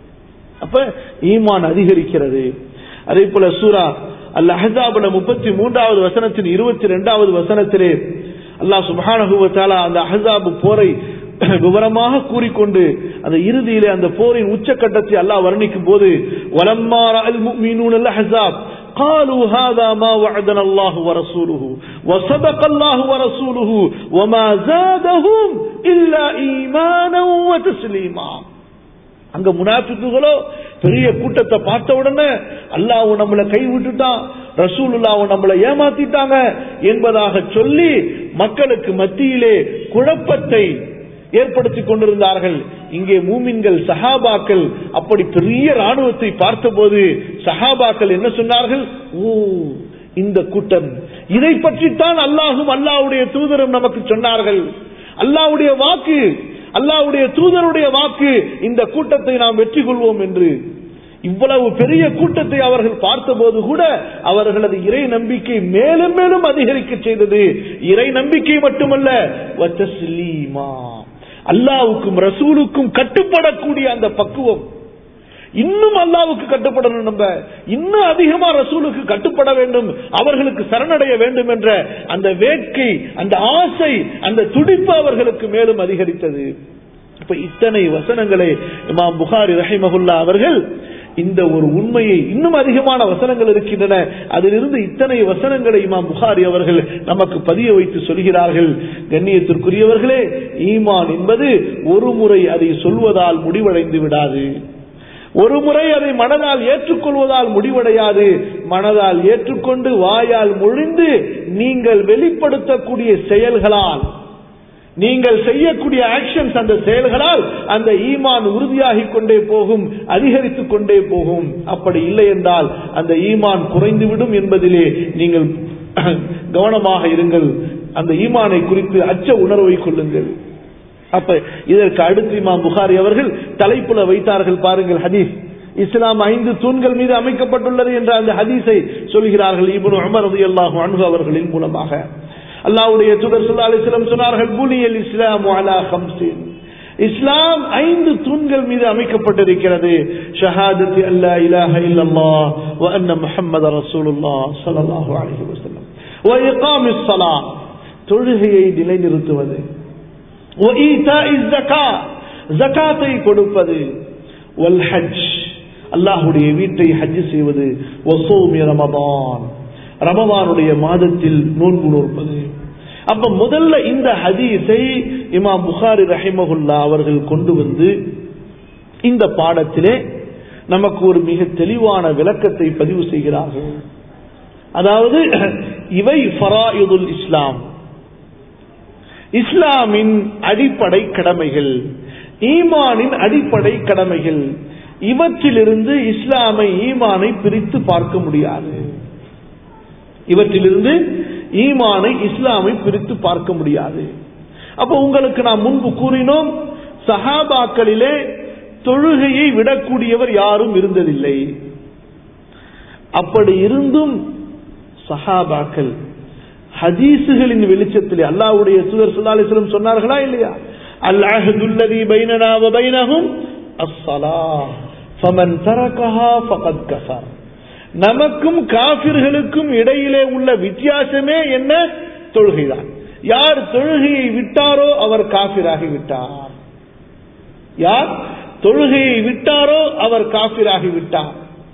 அப்ப ஈமான் அதிகரிக்கிறது அதே போல சூரா அல் அஹாபுல முப்பத்தி மூன்றாவது வசனத்தின் இருபத்தி ரெண்டாவது வசனத்திலே அல்லாஹ் சுபானகுவத்தாலா அந்த அஹாபு போரை விவரமாக கூறிக்கொண்டு அந்த இறுதியிலே அந்த போரின் உச்சக்கட்டத்தை அல்லாஹ் வர்ணிக்கும் போது வலம்மார அல் முஃமினூன் அல் அஹ்ஸாப் قالوا هذا ما وعدنا الله ورسوله وصدق الله ورسوله وما زادهم إلا إيمانا وتسليما அங்க முனாஃபிக்குகளோ பெரிய கூட்டத்தை பார்த்த உடனே அல்லாஹ் நம்மளை கை விட்டுட்டான் ரசூலுல்லாஹ் நம்மளை ஏமாத்திட்டாங்க என்பதாக சொல்லி மக்களுக்கு மத்தியிலே குழப்பத்தை ஏற்படுத்திக் கொண்டிருந்தார்கள் இங்கே மூமின்கள் சஹாபாக்கள் அப்படி பெரிய ராணுவத்தை பார்த்தபோது சஹாபாக்கள் என்ன சொன்னார்கள் ஓ இந்த கூட்டம் இதை பற்றித்தான் அல்லாஹும் அல்லாஹ்வுடைய தூதரும் நமக்கு சொன்னார்கள் அல்லாஹ்வுடைய வாக்கு அல்லாஹ்வுடைய தூதருடைய வாக்கு இந்த கூட்டத்தை நாம் வெற்றி கொள்வோம் என்று இவ்வளவு பெரிய கூட்டத்தை அவர்கள் பார்த்தபோது கூட அவர்களது இறை நம்பிக்கை மேலும் மேலும் அதிகரிக்க செய்தது இறை நம்பிக்கை மட்டுமல்ல வத்தஸ்லீமா அல்லாவுக்கும் ரசூலுக்கும் கட்டுப்படக்கூடிய அந்த பக்குவம் இன்னும் அல்லாவுக்கு கட்டுப்படணும் நம்ம இன்னும் அதிகமா ரசூலுக்கு கட்டுப்பட வேண்டும் அவர்களுக்கு சரணடைய வேண்டும் என்ற அந்த வேட்கை அந்த ஆசை அந்த துடிப்பு அவர்களுக்கு மேலும் அதிகரித்தது இப்ப இத்தனை வசனங்களை இமாம் புகாரி ரஹிமகுல்லா அவர்கள் இந்த ஒரு உண்மையை இன்னும் அதிகமான வசனங்கள் இருக்கின்றன அதிலிருந்து இத்தனை வசனங்களை இமாம் புகாரி அவர்கள் நமக்கு பதிய வைத்து சொல்கிறார்கள் கண்ணியத்திற்குரியவர்களே ஈமான் என்பது ஒரு முறை அதை சொல்வதால் முடிவடைந்து விடாது ஒரு முறை அதை மனதால் ஏற்றுக்கொள்வதால் முடிவடையாது மனதால் ஏற்றுக்கொண்டு வாயால் மொழிந்து நீங்கள் வெளிப்படுத்தக்கூடிய செயல்களால் நீங்கள் செய்யக்கூடிய ஆக்ஷன்ஸ் அந்த செயல்களால் அந்த ஈமான் உறுதியாகி கொண்டே போகும் அதிகரித்துக் கொண்டே போகும் அப்படி இல்லை என்றால் அந்த ஈமான் குறைந்துவிடும் என்பதிலே நீங்கள் கவனமாக இருங்கள் அந்த ஈமானை குறித்து அச்ச உணர்வை கொள்ளுங்கள் அப்ப இதற்கு அடுத்து இமாம் புகாரி அவர்கள் தலைப்புல வைத்தார்கள் பாருங்கள் ஹதீஸ் இஸ்லாம் ஐந்து தூண்கள் மீது அமைக்கப்பட்டுள்ளது என்ற அந்த ஹதீஸை சொல்கிறார்கள் இப்னு உமர் ரலியல்லாஹு அன்ஹு அவர்களின் மூலமாக அல்லாஹ்வுடைய தூதர் ஸல்லல்லாஹு அலைஹி வஸல்லம் சொன்னார்கள் புனியல் இஸ்லாம் அலா கம்சின் இஸ்லாம் ஐந்து தூண்கள் மீது அமைக்கப்பட்டிருக்கிறது ஷஹாதத்தி அல்லா இலாஹ இல்லல்லாஹ் வ அன்ன முஹம்மது ரசூலுல்லாஹ் ஸல்லல்லாஹு அலைஹி வஸல்லம் வ இகாமிஸ் ஸலாத் தொழுகையை நிலைநிறுத்துவது வ ஈதாஇஸ் ஸகாத் ஜகாத்தை கொடுப்பது வல் ஹஜ் அல்லாஹ்வுடைய வீட்டை ஹஜ் செய்வது வ ஸௌமி ரமதான் ரமதானுடைய மாதத்தில் நோன்பு நோற்பது அப்ப முதல்ல இந்த ஹதீஸை இமாம் புகாரி ரஹிமகுல்லா அவர்கள் கொண்டு வந்து இந்த பாடத்திலே நமக்கு ஒரு மிக தெளிவான விளக்கத்தை பதிவு செய்கிறார்கள் அதாவது இவை ஃபராயுதுல் இஸ்லாம் இஸ்லாமின் அடிப்படை கடமைகள் ஈமானின் அடிப்படை கடமைகள் இவற்றிலிருந்து இஸ்லாமை ஈமானை பிரித்து பார்க்க முடியாது இவற்றிலிருந்து ஈமானை இஸ்லாமை பிரித்து பார்க்க முடியாது அப்ப உங்களுக்கு நாம் முன்பு கூறினோம் சஹாபாக்களிலே தொழுகையை விடக்கூடியவர் யாரும் இருந்ததில்லை அப்படி இருந்தும் சஹாபாக்கள் ஹதீசுகளின் வெளிச்சத்திலே அல்லாவுடைய தூதர் சுல்லாலிஸ்லம் சொன்னார்களா இல்லையா அல்லாஹுல்லதி பைனனா வ பைனஹும் அஸ்ஸலா ஃபமன் தரகஹா ஃபகத் கஃபர் நமக்கும் காபிர்களுக்கும் இடையிலே உள்ள வித்தியாசமே என்ன தொழுகைதான் யார் தொழுகையை விட்டாரோ அவர் காபிராகி விட்டார் யார் தொழுகையை விட்டாரோ அவர் காபிராகி விட்டார்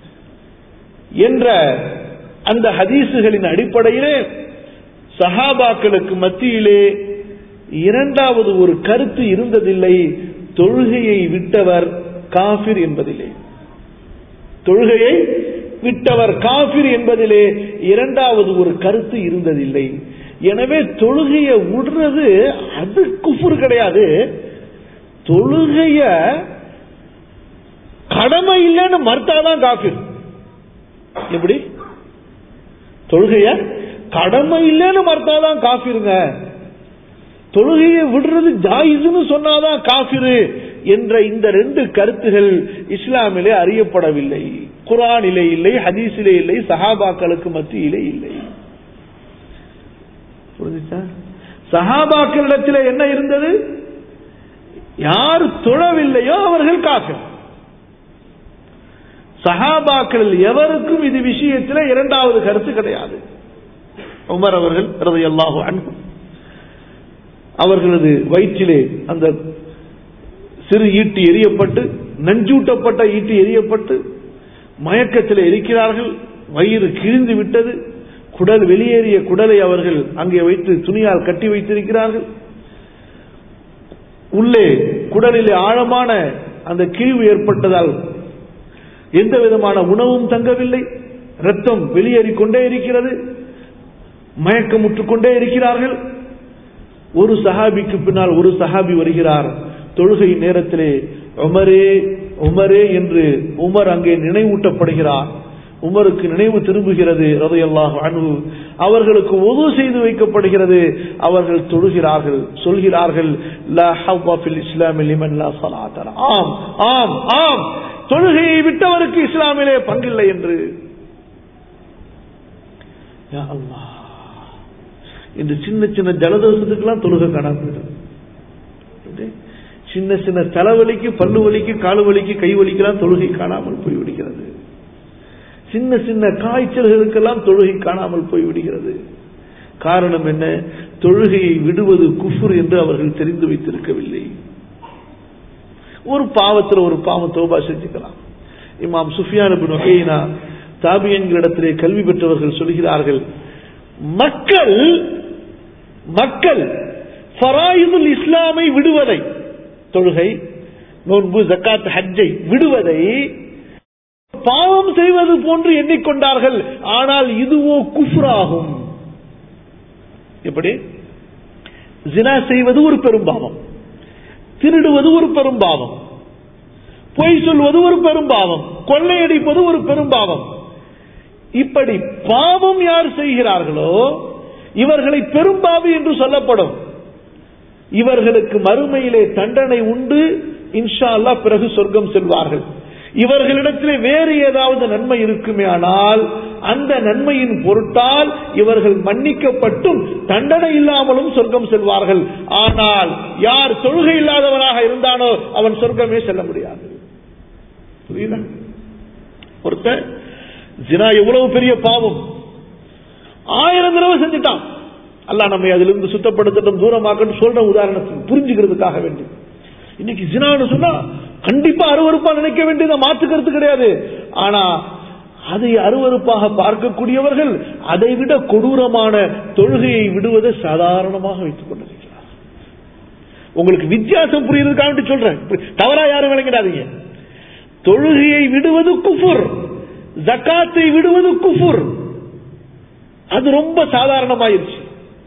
என்ற அந்த ஹதீசுகளின் அடிப்படையிலே சஹாபாக்களுக்கு மத்தியிலே இரண்டாவது ஒரு கருத்து இருந்ததில்லை தொழுகையை விட்டவர் காபிர் என்பதில்லை தொழுகையை விட்டவர் காபிர் என்பதிலே இரண்டாவது ஒரு கருத்து இருந்ததில்லை எனவே தொழுகையை விடுறது அது குஃபுர் கிடையாது தொழுகைய கடமை இல்லைன்னு மறுத்தாதான் காபிர் எப்படி தொழுகைய கடமை இல்லைன்னு மறுத்தாதான் காபிருங்க தொழுகையை விடுறது ஜாயிஸ்னு சொன்னாதான் காபிரு என்ற இந்த ரெண்டு கருத்துகள் இஸ்லாமிலே அறியப்படவில்லை குரானிலே இல்லை ஹதீஸிலே இல்லை சஹாபாக்களுக்கு மத்தியிலே இல்லை புரிஞ்சுச்சா சஹாபாக்களிடத்தில் என்ன இருந்தது யார் தொழவில்லையோ அவர்கள் காஃபிர் சஹாபாக்கள் எவருக்கும் இது விஷயத்தில் இரண்டாவது கருத்து கிடையாது உமர் அவர்கள் ரதையல்லாஹு அன்பு அவர்களது வயிற்றிலே அந்த சிறு ஈட்டி எரியப்பட்டு நஞ்சூட்டப்பட்ட ஈட்டி எரியப்பட்டு மயக்கத்தில் இருக்கிறார்கள் வயிறு கிழிந்து விட்டது குடல் வெளியேறிய குடலை அவர்கள் அங்கே வைத்து துணியால் கட்டி வைத்திருக்கிறார்கள் உள்ளே குடலிலே ஆழமான அந்த கிழிவு ஏற்பட்டதால் எந்த விதமான உணவும் தங்கவில்லை ரத்தம் வெளியேறிக் கொண்டே இருக்கிறது மயக்கமுற்றுக் கொண்டே இருக்கிறார்கள் ஒரு சஹாபிக்கு பின்னால் ஒரு சஹாபி வருகிறார் தொழுகை நேரத்திலே உமரே உமரே என்று உமர் அங்கே நினைவூட்டப்படுகிறார் உமருக்கு நினைவு திரும்புகிறது ரதையல்லாஹ் அன்பு அவர்களுக்கு உதவு செய்து வைக்கப்படுகிறது அவர்கள் தொழுகிறார்கள் சொல்கிறார்கள் இஸ்லாமில் ஆம் ஆம் ஆம் தொழுகையை விட்டவருக்கு இஸ்லாமிலே பங்கில்லை என்று இந்த சின்ன சின்ன ஜலதோஷத்துக்கெல்லாம் தொழுகை காணாம சின்ன சின்ன தலைவலிக்கு பல்லு வலிக்கு காலு வலிக்கு கை வலிக்கெல்லாம் தொழுகை காணாமல் போய்விடுகிறது சின்ன சின்ன காய்ச்சல்களுக்கெல்லாம் தொழுகை காணாமல் போய்விடுகிறது காரணம் என்ன தொழுகையை விடுவது குஃபுர் என்று அவர்கள் தெரிந்து வைத்திருக்கவில்லை ஒரு பாவத்தில் ஒரு பாவம் தோபா செஞ்சுக்கலாம் இமாம் சுஃபியான் நொகையினா தாபியன்களிடத்திலே கல்வி பெற்றவர்கள் சொல்கிறார்கள் மக்கள் மக்கள் ஃபராயுதுல் இஸ்லாமை விடுவதை தொழுகை நோன்பு ஜக்காத் ஹஜ்ஜை விடுவதை பாவம் செய்வது போன்று எண்ணிக்கொண்டார்கள் ஆனால் இதுவோ குஃப்ராகும் எப்படி ஜினா செய்வது ஒரு பெரும்பாவம் திருடுவது ஒரு பெரும்பாவம் பொய் சொல்வது ஒரு பெரும்பாவம் கொள்ளையடிப்பது ஒரு பெரும்பாவம் இப்படி பாவம் யார் செய்கிறார்களோ இவர்களை பெரும்பாவி என்று சொல்லப்படும் இவர்களுக்கு மறுமையிலே தண்டனை உண்டு இன்ஷா அல்லா பிறகு சொர்க்கம் செல்வார்கள் இவர்களிடத்திலே வேறு ஏதாவது நன்மை இருக்குமே ஆனால் அந்த நன்மையின் பொருட்டால் இவர்கள் மன்னிக்கப்பட்டும் தண்டனை இல்லாமலும் சொர்க்கம் செல்வார்கள் ஆனால் யார் தொழுகை இல்லாதவனாக இருந்தானோ அவன் சொர்க்கமே செல்ல முடியாது புரியுதா ஒருத்தன் ஜினா எவ்வளவு பெரிய பாவம் ஆயிரம் தடவை செஞ்சுட்டான் அல்ல நம்மை அதிலிருந்து சுத்தப்படுத்தட்டும் தூரமாக்கட்டும் சொல்ற உதாரணத்துக்கு புரிஞ்சுக்கிறதுக்காக வேண்டி இன்னைக்கு ஜினான்னு சொன்னா கண்டிப்பா அருவறுப்பா நினைக்க வேண்டியதை மாத்துக்கிறது கிடையாது ஆனா அதை அருவறுப்பாக பார்க்கக்கூடியவர்கள் அதை விட கொடூரமான தொழுகையை விடுவதை சாதாரணமாக வைத்துக் கொண்டிருக்கிறார் உங்களுக்கு வித்தியாசம் புரியுறதுக்காக சொல்றேன் தவறா யாரும் விளங்கிடாதீங்க தொழுகையை விடுவது குஃபுர் ஜக்காத்தை விடுவது குஃபுர் அது ரொம்ப சாதாரணமாயிருச்சு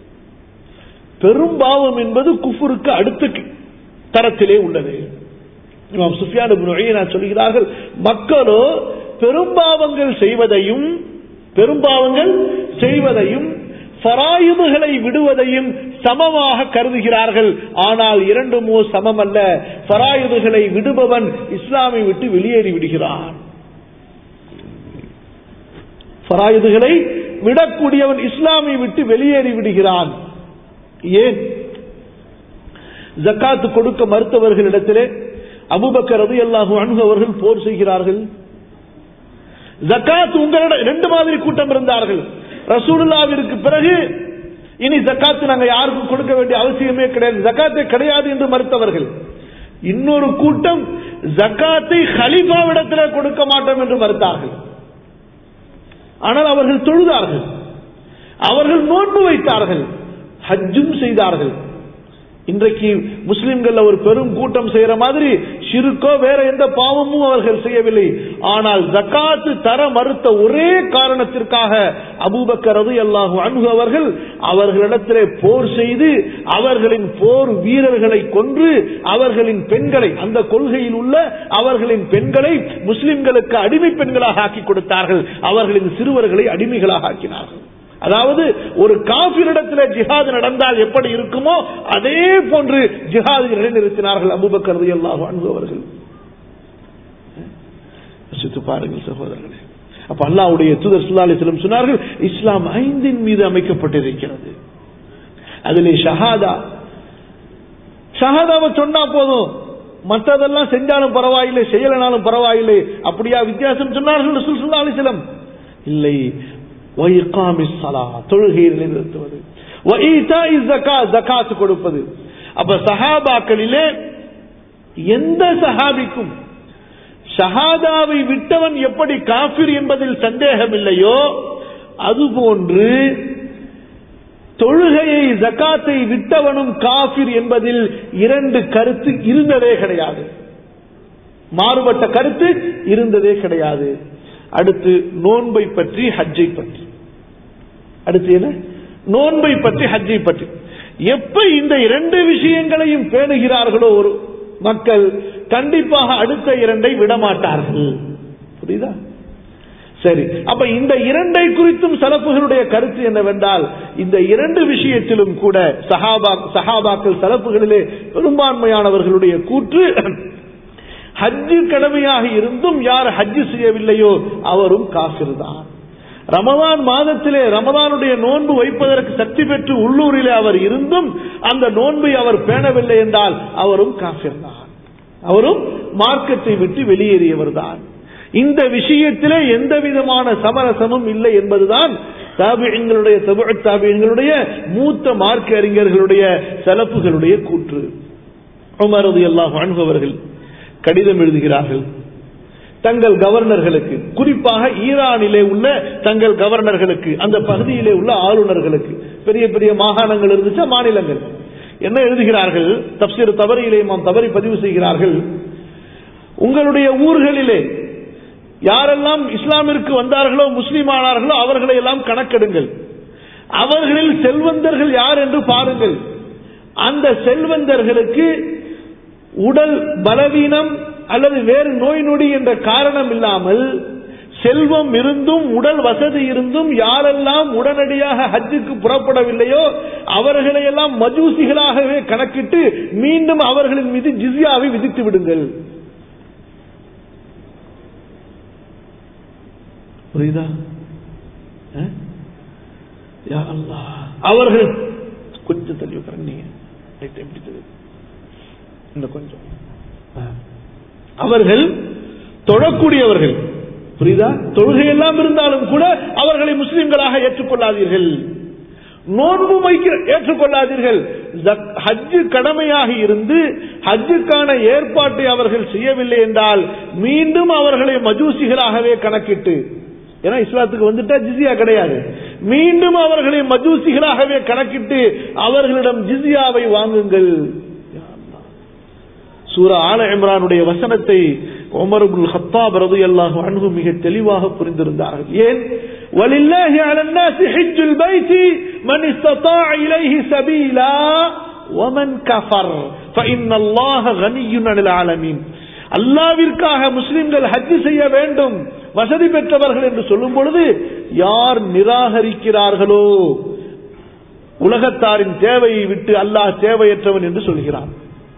பெரும்பாவம் என்பது குஃபுருக்கு அடுத்த தரத்திலே உள்ளது இமாம் சுஃபியான் சொல்கிறார்கள் மக்களோ பெரும்பாவங்கள் செய்வதையும் பெரும்பாவங்கள் செய்வதையும் ஃபராயுதுகளை விடுவதையும் சமமாக கருதுகிறார்கள் ஆனால் இரண்டுமோ சமம் அல்ல ஃபராயுதுகளை விடுபவன் இஸ்லாமை விட்டு வெளியேறி விடுகிறான் ஃபராயுதுகளை விடக்கூடியவன் இஸ்லாமை விட்டு வெளியேறி விடுகிறான் ஏன் ஜக்காத்து கொடுக்க மறுத்தவர்களிடத்திலே அபுபக்கர் ரதி அல்லாஹு அன்பு அவர்கள் போர் செய்கிறார்கள் ஜக்காத் உங்களிடம் ரெண்டு மாதிரி கூட்டம் இருந்தார்கள் ரசூலுல்லாவிற்கு பிறகு இனி ஜக்காத்து நாங்க யாருக்கும் கொடுக்க வேண்டிய அவசியமே கிடையாது ஜக்காத்தே கிடையாது என்று மறுத்தவர்கள் இன்னொரு கூட்டம் ஜக்காத்தை ஹலிஃபாவிடத்தில் கொடுக்க மாட்டோம் என்று மறுத்தார்கள் ஆனால் அவர்கள் தொழுதார்கள் அவர்கள் நோன்பு வைத்தார்கள் ஹஜ்ஜும் செய்தார்கள் இன்றைக்கு முஸ்லிம்கள் ஒரு பெரும் கூட்டம் செய்யற மாதிரி சிறுக்கோ வேற எந்த பாவமும் அவர்கள் செய்யவில்லை ஆனால் ஜக்காத்து தர மறுத்த ஒரே காரணத்திற்காக அபூபக்கரது அல்லாஹு அன்பு அவர்கள் அவர்களிடத்திலே போர் செய்து அவர்களின் போர் வீரர்களை கொன்று அவர்களின் பெண்களை அந்த கொள்கையில் உள்ள அவர்களின் பெண்களை முஸ்லிம்களுக்கு அடிமை பெண்களாக ஆக்கி கொடுத்தார்கள் அவர்களின் சிறுவர்களை அடிமைகளாக ஆக்கினார்கள் அதாவது ஒரு காபிரிடத்தில் ஜிஹாது நடந்தால் எப்படி இருக்குமோ அதே போன்று ஜிஹாது நிலைநிறுத்தினார்கள் அபுபக்கர் அல்லாஹ் அன்பவர்கள் யோசித்து பாருங்கள் சகோதரர்களே அப்ப அல்லாவுடைய தூதர் சுல்லா அலிஸ்லம் சொன்னார்கள் இஸ்லாம் ஐந்தின் மீது அமைக்கப்பட்டிருக்கிறது அதிலே ஷஹாதா ஷஹாதாவை சொன்னா போதும் மற்றதெல்லாம் செஞ்சாலும் பரவாயில்லை செய்யலனாலும் பரவாயில்லை அப்படியா வித்தியாசம் சொன்னார்கள் ரசூல் ஸல்லல்லாஹு அலைஹி வஸல்லம் இல்லை வயிகாமிஸ் ஸலா தொழுகையை நிலைநிறுத்துவது வஈதாஇ ஸகாத் ஜகாத் கொடுப்பது அப்ப சஹாபாக்களிலே எந்த சஹாபிக்கும் ஷஹாதாவை விட்டவன் எப்படி காஃபிர் என்பதில் சந்தேகம் இல்லையோ அதுபோன்று தொழுகையை ஜக்காத்தை விட்டவனும் காஃபிர் என்பதில் இரண்டு கருத்து இருந்ததே கிடையாது மாறுபட்ட கருத்து இருந்ததே கிடையாது அடுத்து நோன்பை பற்றி ஹஜ்ஜை பற்றி அடுத்து என்ன நோன்பை பற்றி ஹஜ்ஜை பற்றி எப்ப இந்த இரண்டு விஷயங்களையும் பேணுகிறார்களோ ஒரு மக்கள் கண்டிப்பாக அடுத்த இரண்டை விடமாட்டார்கள் புரியுதா சரி அப்ப இந்த இரண்டை குறித்தும் சலப்புகளுடைய கருத்து என்னவென்றால் இந்த இரண்டு விஷயத்திலும் கூட சஹாபா சஹாபாக்கள் சலப்புகளிலே பெரும்பான்மையானவர்களுடைய கூற்று ஹஜ்ஜு கடமையாக இருந்தும் யார் ஹஜ்ஜு செய்யவில்லையோ அவரும் காசிர் தான் ரமதான் மாதத்திலே ரமதானுடைய நோன்பு வைப்பதற்கு சக்தி பெற்று உள்ளூரிலே அவர் இருந்தும் அந்த நோன்பை அவர் பேணவில்லை என்றால் அவரும் காசிர் தான் அவரும் மார்க்கத்தை விட்டு வெளியேறியவர் தான் இந்த விஷயத்திலே எந்த விதமான சமரசமும் இல்லை என்பதுதான் தாபியங்களுடைய தாபியங்களுடைய மூத்த மார்க்க அறிஞர்களுடைய செலப்புகளுடைய கூற்று உமரது எல்லாம் அணுபவர்கள் கடிதம் எழுதுகிறார்கள் தங்கள் கவர்னர்களுக்கு குறிப்பாக ஈரானிலே உள்ள தங்கள் கவர்னர்களுக்கு அந்த பகுதியிலே உள்ள ஆளுநர்களுக்கு பெரிய பெரிய மாகாணங்கள் இருந்துச்சா மாநிலங்கள் என்ன எழுதுகிறார்கள் தப்சீர் தவறியிலே நாம் தவறி பதிவு செய்கிறார்கள் உங்களுடைய ஊர்களிலே யாரெல்லாம் இஸ்லாமிற்கு வந்தார்களோ முஸ்லீம் ஆனார்களோ அவர்களை எல்லாம் கணக்கெடுங்கள் அவர்களில் செல்வந்தர்கள் யார் என்று பாருங்கள் அந்த செல்வந்தர்களுக்கு உடல் பலவீனம் அல்லது வேறு நோய் நொடி என்ற காரணம் இல்லாமல் செல்வம் இருந்தும் உடல் வசதி இருந்தும் யாரெல்லாம் உடனடியாக ஹஜ்ஜுக்கு புறப்படவில்லையோ அவர்களை எல்லாம் மஜூசிகளாகவே கணக்கிட்டு மீண்டும் அவர்களின் மீது ஜிஸ்யாவை விதித்து விடுங்கள் புரியுதா அவர்கள் கொஞ்சம் தள்ளி உட்காரங்க இன்னும் கொஞ்சம் அவர்கள் தொழக்கூடியவர்கள் புரியுதா தொழுகை எல்லாம் இருந்தாலும் கூட அவர்களை முஸ்லிம்களாக ஏற்றுக்கொள்ளாதீர்கள் நோன்பு வைக்க ஏற்றுக்கொள்ளாதீர்கள் ஹஜ்ஜு கடமையாக இருந்து ஹஜ்ஜுக்கான ஏற்பாட்டை அவர்கள் செய்யவில்லை என்றால் மீண்டும் அவர்களை மஜூசிகளாகவே கணக்கிட்டு ஏன்னா இஸ்லாத்துக்கு வந்துட்டா ஜிசியா கிடையாது மீண்டும் அவர்களை மஜூசிகளாகவே கணக்கிட்டு அவர்களிடம் ஜிசியாவை வாங்குங்கள் சூரா ஆல இம்ரானுடைய வசனத்தை உமருல் ஹத்தாப் ரலியல்லாஹு அன்ஹு மிக தெளிவாக புரிந்திருந்தார்கள் ஏன் ولله على الناس حج البيت من استطاع إليه سبيلا ومن كفر فإن الله غني عن العالمين அல்லாவிற்காக முஸ்லிம்கள் ஹஜ் செய்ய வேண்டும் வசதி பெற்றவர்கள் என்று சொல்லும் பொழுது யார் நிராகரிக்கிறார்களோ உலகத்தாரின் தேவையை விட்டு அல்லாஹ் தேவையற்றவன் என்று சொல்கிறான்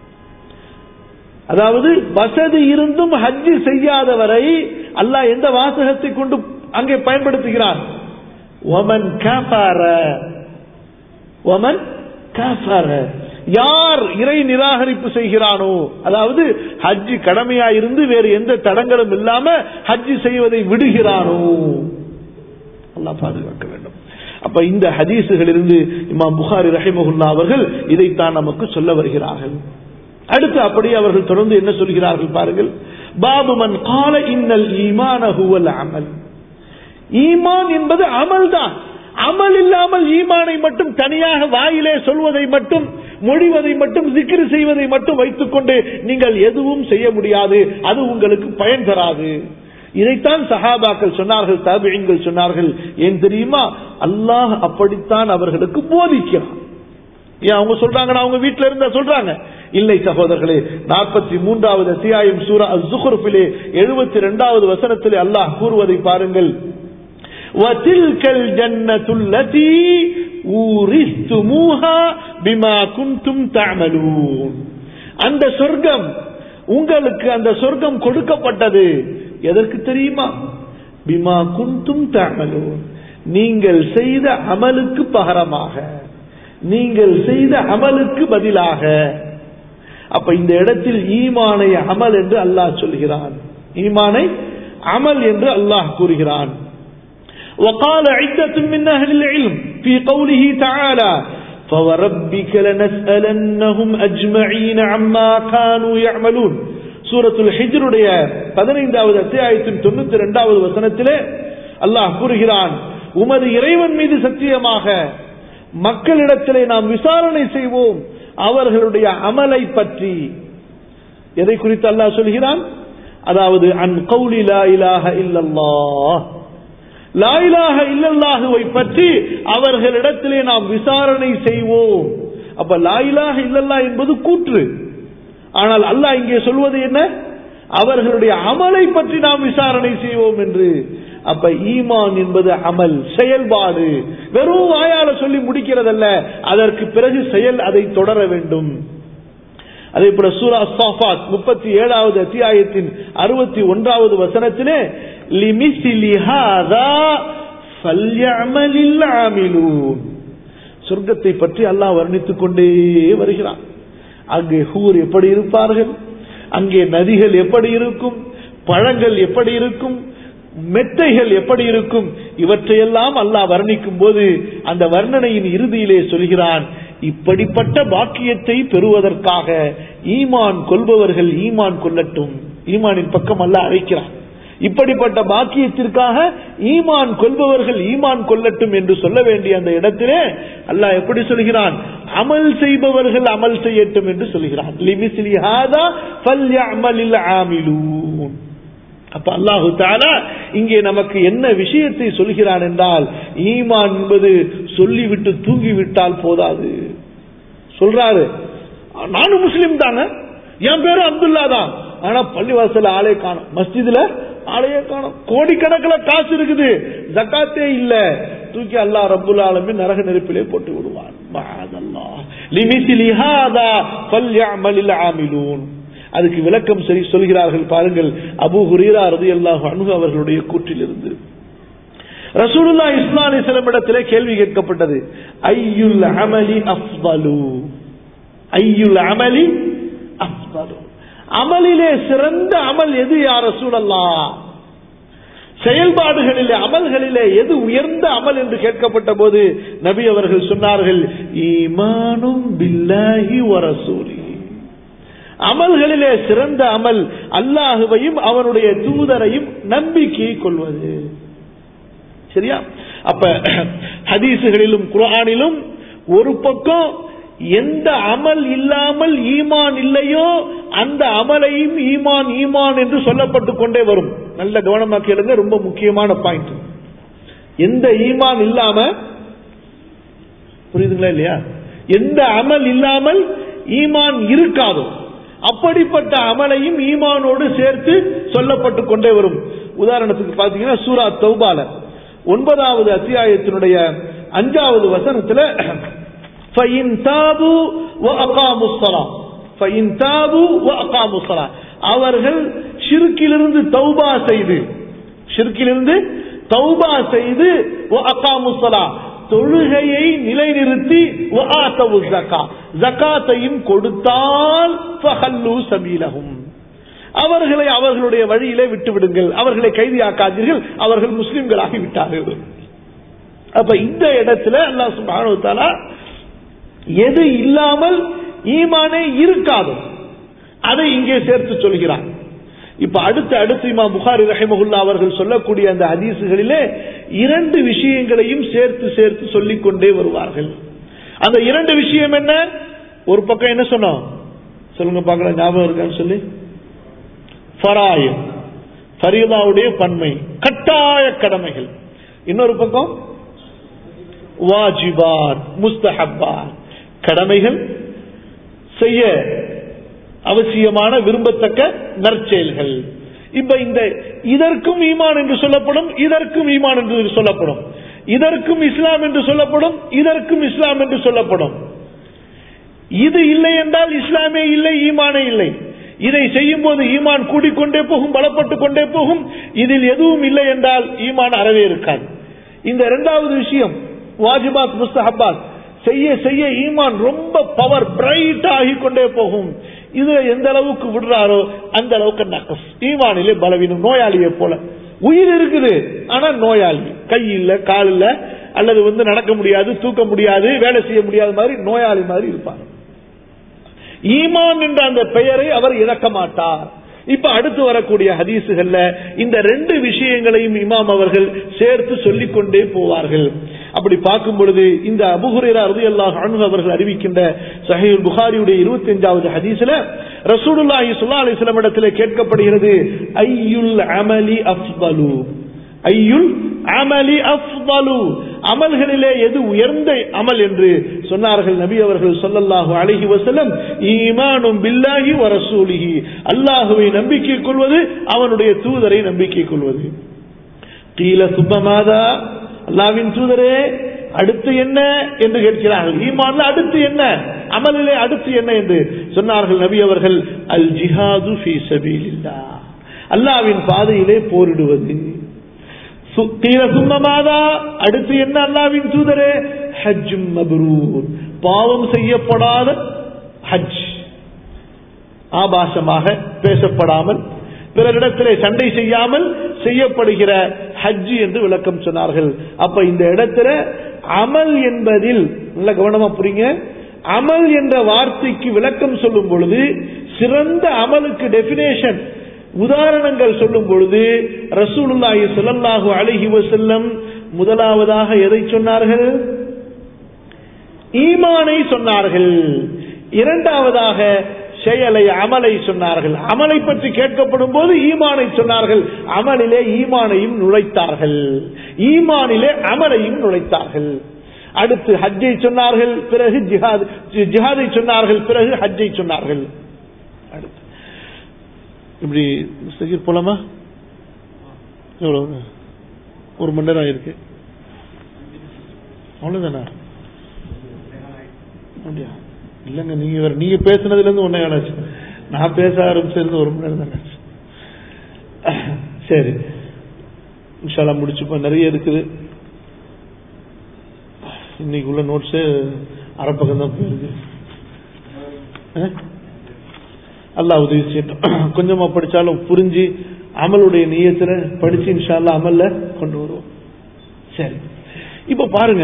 அதாவது வசதி இருந்தும் ஹஜ்ஜு செய்யாதவரை அல்லாஹ் எந்த வாசகத்தை கொண்டு அங்கே பயன்படுத்துகிறான் ஒமன் காஃபார ஒமன் காஃபார யார் இறை நிராகரிப்பு செய்கிறானோ அதாவது ஹஜ்ஜி கடமையா இருந்து வேறு எந்த தடங்களும் இல்லாம ஹஜ்ஜி செய்வதை விடுகிறானோ அல்லா பாதுகாக்க வேண்டும் அப்ப இந்த ஹதீசுகளிலிருந்து இமாம் புகாரி ரஹிமகுல்லா அவர்கள் இதைத்தான் நமக்கு சொல்ல வருகிறார்கள் அடுத்து அப்படியே அவர்கள் தொடர்ந்து என்ன சொல்கிறார்கள் பாருங்கள் பாபுமன் கால இன்னல் ஈமான ஹுவல் அமல் ஈமான் என்பது அமல் தான் அமல் இல்லாமல் ஈமானை மட்டும் தனியாக வாயிலே சொல்வதை மட்டும் மொழிவதை மட்டும் சிக்கிரி செய்வதை மட்டும் வைத்துக் கொண்டு நீங்கள் எதுவும் செய்ய முடியாது அது உங்களுக்கு பயன் தராது இதைத்தான் சஹாபாக்கள் சொன்னார்கள் தாபியங்கள் சொன்னார்கள் ஏன் தெரியுமா அல்லாஹ் அப்படித்தான் அவர்களுக்கு போதிக்கிறான் ஏன் அவங்க சொல்றாங்கன்னா அவங்க வீட்டுல இருந்தா சொல்றாங்க இல்லை சகோதரர்களே நாற்பத்தி மூன்றாவது அத்தியாயம் சூரா அசுகுருப்பிலே எழுபத்தி ரெண்டாவது வசனத்திலே அல்லாஹ் கூறுவதை பாருங்கள் وَتِلْكَ الْجَنَّةُ الَّتِي ஊரிஸ்துமூஹா பிமா குந்தும் தஅமலூன் அந்த சொர்க்கம் உங்களுக்கு அந்த சொர்க்கம் கொடுக்கப்பட்டது எதற்கு தெரியுமா பிமா குந்தும் தஅமலூன் நீங்கள் செய்த அமலுக்கு பகரமாக நீங்கள் செய்த அமலுக்கு பதிலாக அப்ப இந்த இடத்தில் ஈமானை அமல் என்று அல்லாஹ் சொல்கிறான் ஈமானை அமல் என்று அல்லாஹ் கூறுகிறான் وقال عدة من أهل العلم في قوله تعالى فوربك لنسألنهم أجمعين عما كانوا يعملون சூரத்துல் ஹிஜ்ருடைய பதினைந்தாவது அத்தியாயத்தின் தொண்ணூத்தி இரண்டாவது வசனத்திலே அல்லாஹ் கூறுகிறான் உமது இறைவன் மீது சத்தியமாக மக்களிடத்திலே நாம் விசாரணை செய்வோம் அவர்களுடைய அமலை பற்றி எதை குறித்து அல்லாஹ் சொல்கிறான் அதாவது அன் கௌலி லா இலாஹ இல்லல்லாஹ் லா இலாஹ இல்லல்லாஹுவை பற்றி அவர்களிடத்திலே நாம் விசாரணை செய்வோம் அப்ப லா இலாஹ இல்லல்லாஹ் என்பது கூற்று ஆனால் அல்லாஹ் இங்கே சொல்வது என்ன அவர்களுடைய அமலை பற்றி நாம் விசாரணை செய்வோம் என்று அப்ப ஈமான் என்பது அமல் செயல்பாடு வெறும் வாயால சொல்லி முடிக்கிறதல்ல அதற்கு பிறகு செயல் அதை தொடர வேண்டும் அதே போல சூரா சாஃபாத் முப்பத்தி ஏழாவது அத்தியாயத்தின் அறுபத்தி ஒன்றாவது வசனத்திலே லிமிசிலி ஹாதா ஃபல்யஅமலில் ஆமிலூன் சொர்க்கத்தை பற்றி அல்லாஹ் வர்ணித்துக் கொண்டே வருகிறான் அங்கே ஹூர் எப்படி இருப்பார்கள் அங்கே நதிகள் எப்படி இருக்கும் பழங்கள் எப்படி இருக்கும் மெத்தைகள் எப்படி இருக்கும் இவற்றையெல்லாம் அல்லாஹ் வர்ணிக்கும் போது அந்த வர்ணனையின் இறுதியிலே சொல்கிறான் இப்படிப்பட்ட பாக்கியத்தை பெறுவதற்காக ஈமான் கொள்பவர்கள் ஈமான் கொள்ளட்டும் ஈமானின் பக்கம் அல்லாஹ் அழைக்கிறான் இப்படிப்பட்ட பாக்கியத்திற்காக ஈமான் கொள்பவர்கள் ஈமான் கொள்ளட்டும் என்று சொல்ல வேண்டிய அந்த இடத்திலே அல்லாஹ் எப்படி சொல்கிறான் அமல் செய்பவர்கள் அமல் செய்யட்டும் என்று சொல்கிறான் லிமிஸ்லி ஹாதா ஃபல்யஅமலில் ஆமிலூன் அப்ப அல்லாஹு தாலா இங்கே நமக்கு என்ன விஷயத்தை சொல்கிறான் என்றால் ஈமான் என்பது சொல்லிவிட்டு தூங்கிவிட்டால் போதாது சொல்றாரு நானும் முஸ்லீம் தாங்க என் பேரும் அப்துல்லா தான் ஆனா பள்ளிவாசல ஆளே காணும் மஸ்ஜிதுல ஆளையே காணும் கோடிக்கணக்கில் காசு இருக்குது ஜக்காத்தே இல்ல தூக்கி அல்லா ரபுல் ஆலமின் நரக நெருப்பிலே போட்டு விடுவான் அதுக்கு விளக்கம் சரி சொல்கிறார்கள் பாருங்கள் அபு ஹுரீரா ரதி அல்லாஹ் அணுகு அவர்களுடைய கூற்றிலிருந்து ரசூலுல்லா இஸ்லாமி சிலமிடத்திலே கேள்வி கேட்கப்பட்டது ஐயுல் அமலி அஃபலு ஐயுல் அமலி அஃபலு அமலிலே சிறந்த அமல் எது யார் ரசூலல்லா செயல்பாடுகளிலே அமல்களிலே எது உயர்ந்த அமல் என்று கேட்கப்பட்ட போது நபி அவர்கள் சொன்னார்கள் ஈமானும் பில்லாஹி வரசூலி அமல்களிலே சிறந்த அமல் அல்லாஹுவையும் அவனுடைய தூதரையும் நம்பிக்கை கொள்வது சரியா அப்ப ஹதீசுகளிலும் குரானிலும் ஒரு பக்கம் எந்த அமல் இல்லாமல் ஈமான் இல்லையோ அந்த அமலையும் ஈமான் ஈமான் என்று சொல்லப்பட்டு கொண்டே வரும் நல்ல கவனமாக கேளுங்க ரொம்ப முக்கியமான பாயிண்ட் எந்த ஈமான் இல்லாம புரியுதுங்களா இல்லையா எந்த அமல் இல்லாமல் ஈமான் இருக்காதோ அப்படிப்பட்ட அமலையும் ஈமானோடு சேர்த்து சொல்லப்பட்டு கொண்டே வரும் உதாரணத்துக்கு பாத்தீங்கன்னா சூரா தௌபால ஒன்பதாவது அத்தியாயத்தினுடைய அஞ்சாவது வசனத்துல فَإِن تَابُوا وَأَقَامُوا الصَّلَاةَ فَإِن تَابُوا وَأَقَامُوا الصَّلَاةَ அவர்கள் ஷிர்க்கிலிருந்து தௌபா செய்து ஷிர்க்கிலிருந்து தௌபா செய்து وَأَقَامُوا الصَّلَاةَ தொழுகையை நிலைநிறுத்தி ஜக்காத்தையும் கொடுத்தால் சபீலகும் அவர்களை அவர்களுடைய வழியிலே விட்டு விடுங்கள் அவர்களை கைதியாக்காதீர்கள் அவர்கள் முஸ்லிம்களாகி விட்டார்கள் அப்ப இந்த இடத்துல அல்லா சுபானுத்தாலா எது இல்லாமல் ஈமானே இருக்காது அதை இங்கே சேர்த்து சொல்கிறான் இப்ப அடுத்து அடுத்து இமா புகாரி ரஹிமகுல்லா அவர்கள் சொல்லக்கூடிய அந்த ஹதீசுகளிலே இரண்டு விஷயங்களையும் சேர்த்து சேர்த்து சொல்லிக் கொண்டே வருவார்கள் அந்த இரண்டு விஷயம் என்ன ஒரு பக்கம் என்ன சொன்னோம் சொல்லுங்க பார்க்கலாம் ஞாபகம் இருக்கான்னு சொல்லி ஃபராயம் ஃபரீதாவுடைய பன்மை கட்டாய கடமைகள் இன்னொரு பக்கம் வாஜிபார் முஸ்தஹப்பார் கடமைகள் செய்ய அவசியமான விரும்பத்தக்க நற்செயல்கள் இப்ப இந்த இதற்கும் ஈமான் என்று சொல்லப்படும் இதற்கும் ஈமான் என்று சொல்லப்படும் இதற்கும் இஸ்லாம் என்று சொல்லப்படும் இதற்கும் இஸ்லாம் என்று சொல்லப்படும் இது இல்லை என்றால் இஸ்லாமே இல்லை ஈமானே இல்லை இதை செய்யும் போது ஈமான் கூடிக்கொண்டே போகும் பலப்பட்டு கொண்டே போகும் இதில் எதுவும் இல்லை என்றால் ஈமான் அறவே இருக்காது இந்த இரண்டாவது விஷயம் வாஜிபாத் முஸ்தஹபாத் செய்ய செய்ய ஈமான் ரொம்ப பவர் பிரைட் ஆகி கொண்டே போகும் இதுல எந்த அளவுக்கு விடுறாரோ அந்த அளவுக்கு நக்கஸ் ஈமானிலே பலவீனம் நோயாளியை போல உயிர் இருக்குது ஆனா நோயாளி கை இல்ல கால் இல்ல அல்லது வந்து நடக்க முடியாது தூக்க முடியாது வேலை செய்ய முடியாத மாதிரி நோயாளி மாதிரி இருப்பாங்க ஈமான் என்ற அந்த பெயரை அவர் இழக்க மாட்டார் இப்ப அடுத்து வரக்கூடிய ஹதீசுகள்ல இந்த ரெண்டு விஷயங்களையும் இமாம் அவர்கள் சேர்த்து சொல்லிக் கொண்டே போவார்கள் அப்படி பார்க்கும் பொழுது இந்த அபுஹுரேரா ரலியல்லாஹு அன்ஹு அவர்கள் அறிவிக்கின்ற சஹீல் புகாரியுடைய இருபத்தி அஞ்சாவது ஹதீஸ்ல ரசூலுல்லாஹி ஸல்லல்லாஹு அலைஹி வஸல்லம் இடத்திலே கேட்கப்படுகிறது ஐயுல் அமலி அஃபலு ஐயுல் அமலி அஃபலு அமல்களிலே எது உயர்ந்த அமல் என்று சொன்னார்கள் நபி அவர்கள் சொல்லல்லாஹு அலைஹி வஸல்லம் ஈமானும் பில்லாஹி வ ரசூலிஹி அல்லாஹுவை நம்பிக்கை கொள்வது அவனுடைய தூதரை நம்பிக்கை கொள்வது கீழ சுப்பமாதா அல்லாவின் தூதரே அடுத்து என்ன என்று கேட்கிறார்கள் ஈமான்ல அடுத்து என்ன அமலிலே அடுத்து என்ன என்று சொன்னார்கள் நபி அவர்கள் அல் ஜிஹாது ஃபீ சபீலில்லாஹ் அல்லாவின் பாதையிலே போரிடுவது சு- கீழ சும்மமாதா அடுத்து என்ன அல்லாவின் தூதரே ஹஜ்ஜும் மப்ரூர் பாவம் செய்யப்படாத ஹஜ் ஆபாசமாக பேசப்படாமல் பிறரிடத்திலே சண்டை செய்யாமல் செய்யப்படுகிற ஹஜ் என்று விளக்கம் சொன்னார்கள் அப்ப இந்த இடத்துல அமல் என்பதில் நல்ல கவனமா புரியுங்க அமல் என்ற வார்த்தைக்கு விளக்கம் சொல்லும் பொழுது சிறந்த அமலுக்கு டெபினேஷன் உதாரணங்கள் சொல்லும் பொழுது ரசூலுல்லாஹி ஸல்லல்லாஹு அலைஹி வஸல்லம் முதலாவதாக எதை சொன்னார்கள் ஈமானை சொன்னார்கள் இரண்டாவதாக செயலை அமலை சொன்னார்கள் அமலை பற்றி கேட்கப்படும் போது ஈமானை சொன்னார்கள் அமலிலே ஈமானையும் நுழைத்தார்கள் ஈமானிலே அமலையும் நுழைத்தார்கள் அடுத்து ஹஜ்ஜை சொன்னார்கள் பிறகு ஜிஹாத் ஜிஹாதை சொன்னார்கள் பிறகு ஹஜ்ஜை சொன்னார்கள் அடுத்து இப்படி சகீர் போலாமா எவ்வளவு ஒரு மணி நேரம் ஆயிருக்கு அவ்வளவுதானா அப்படியா இல்லைங்க நீங்க வேற நீங்க பேசுனதுல இருந்து ஒன்னே ஆச்சு நான் பேச ஆரம்பிச்சது ஒரு மணி நேரம் தானே ஆச்சு. சரி இன்ஷால்லா முடிச்சுப்போம் நிறைய இருக்குது இன்னைக்கு உள்ள நோட்ஸ் அரை பக்கம் தான் போயிருக்கு அஹ்? அல்லாஹ் உதவி செய்யட்டும் கொஞ்சமா படிச்சாலும் புரிஞ்சு அமலுடைய நியத்துல படிச்சு இன்ஷால்லா அமல்ல கொண்டு வருவோம் சரி இப்ப பாருங்க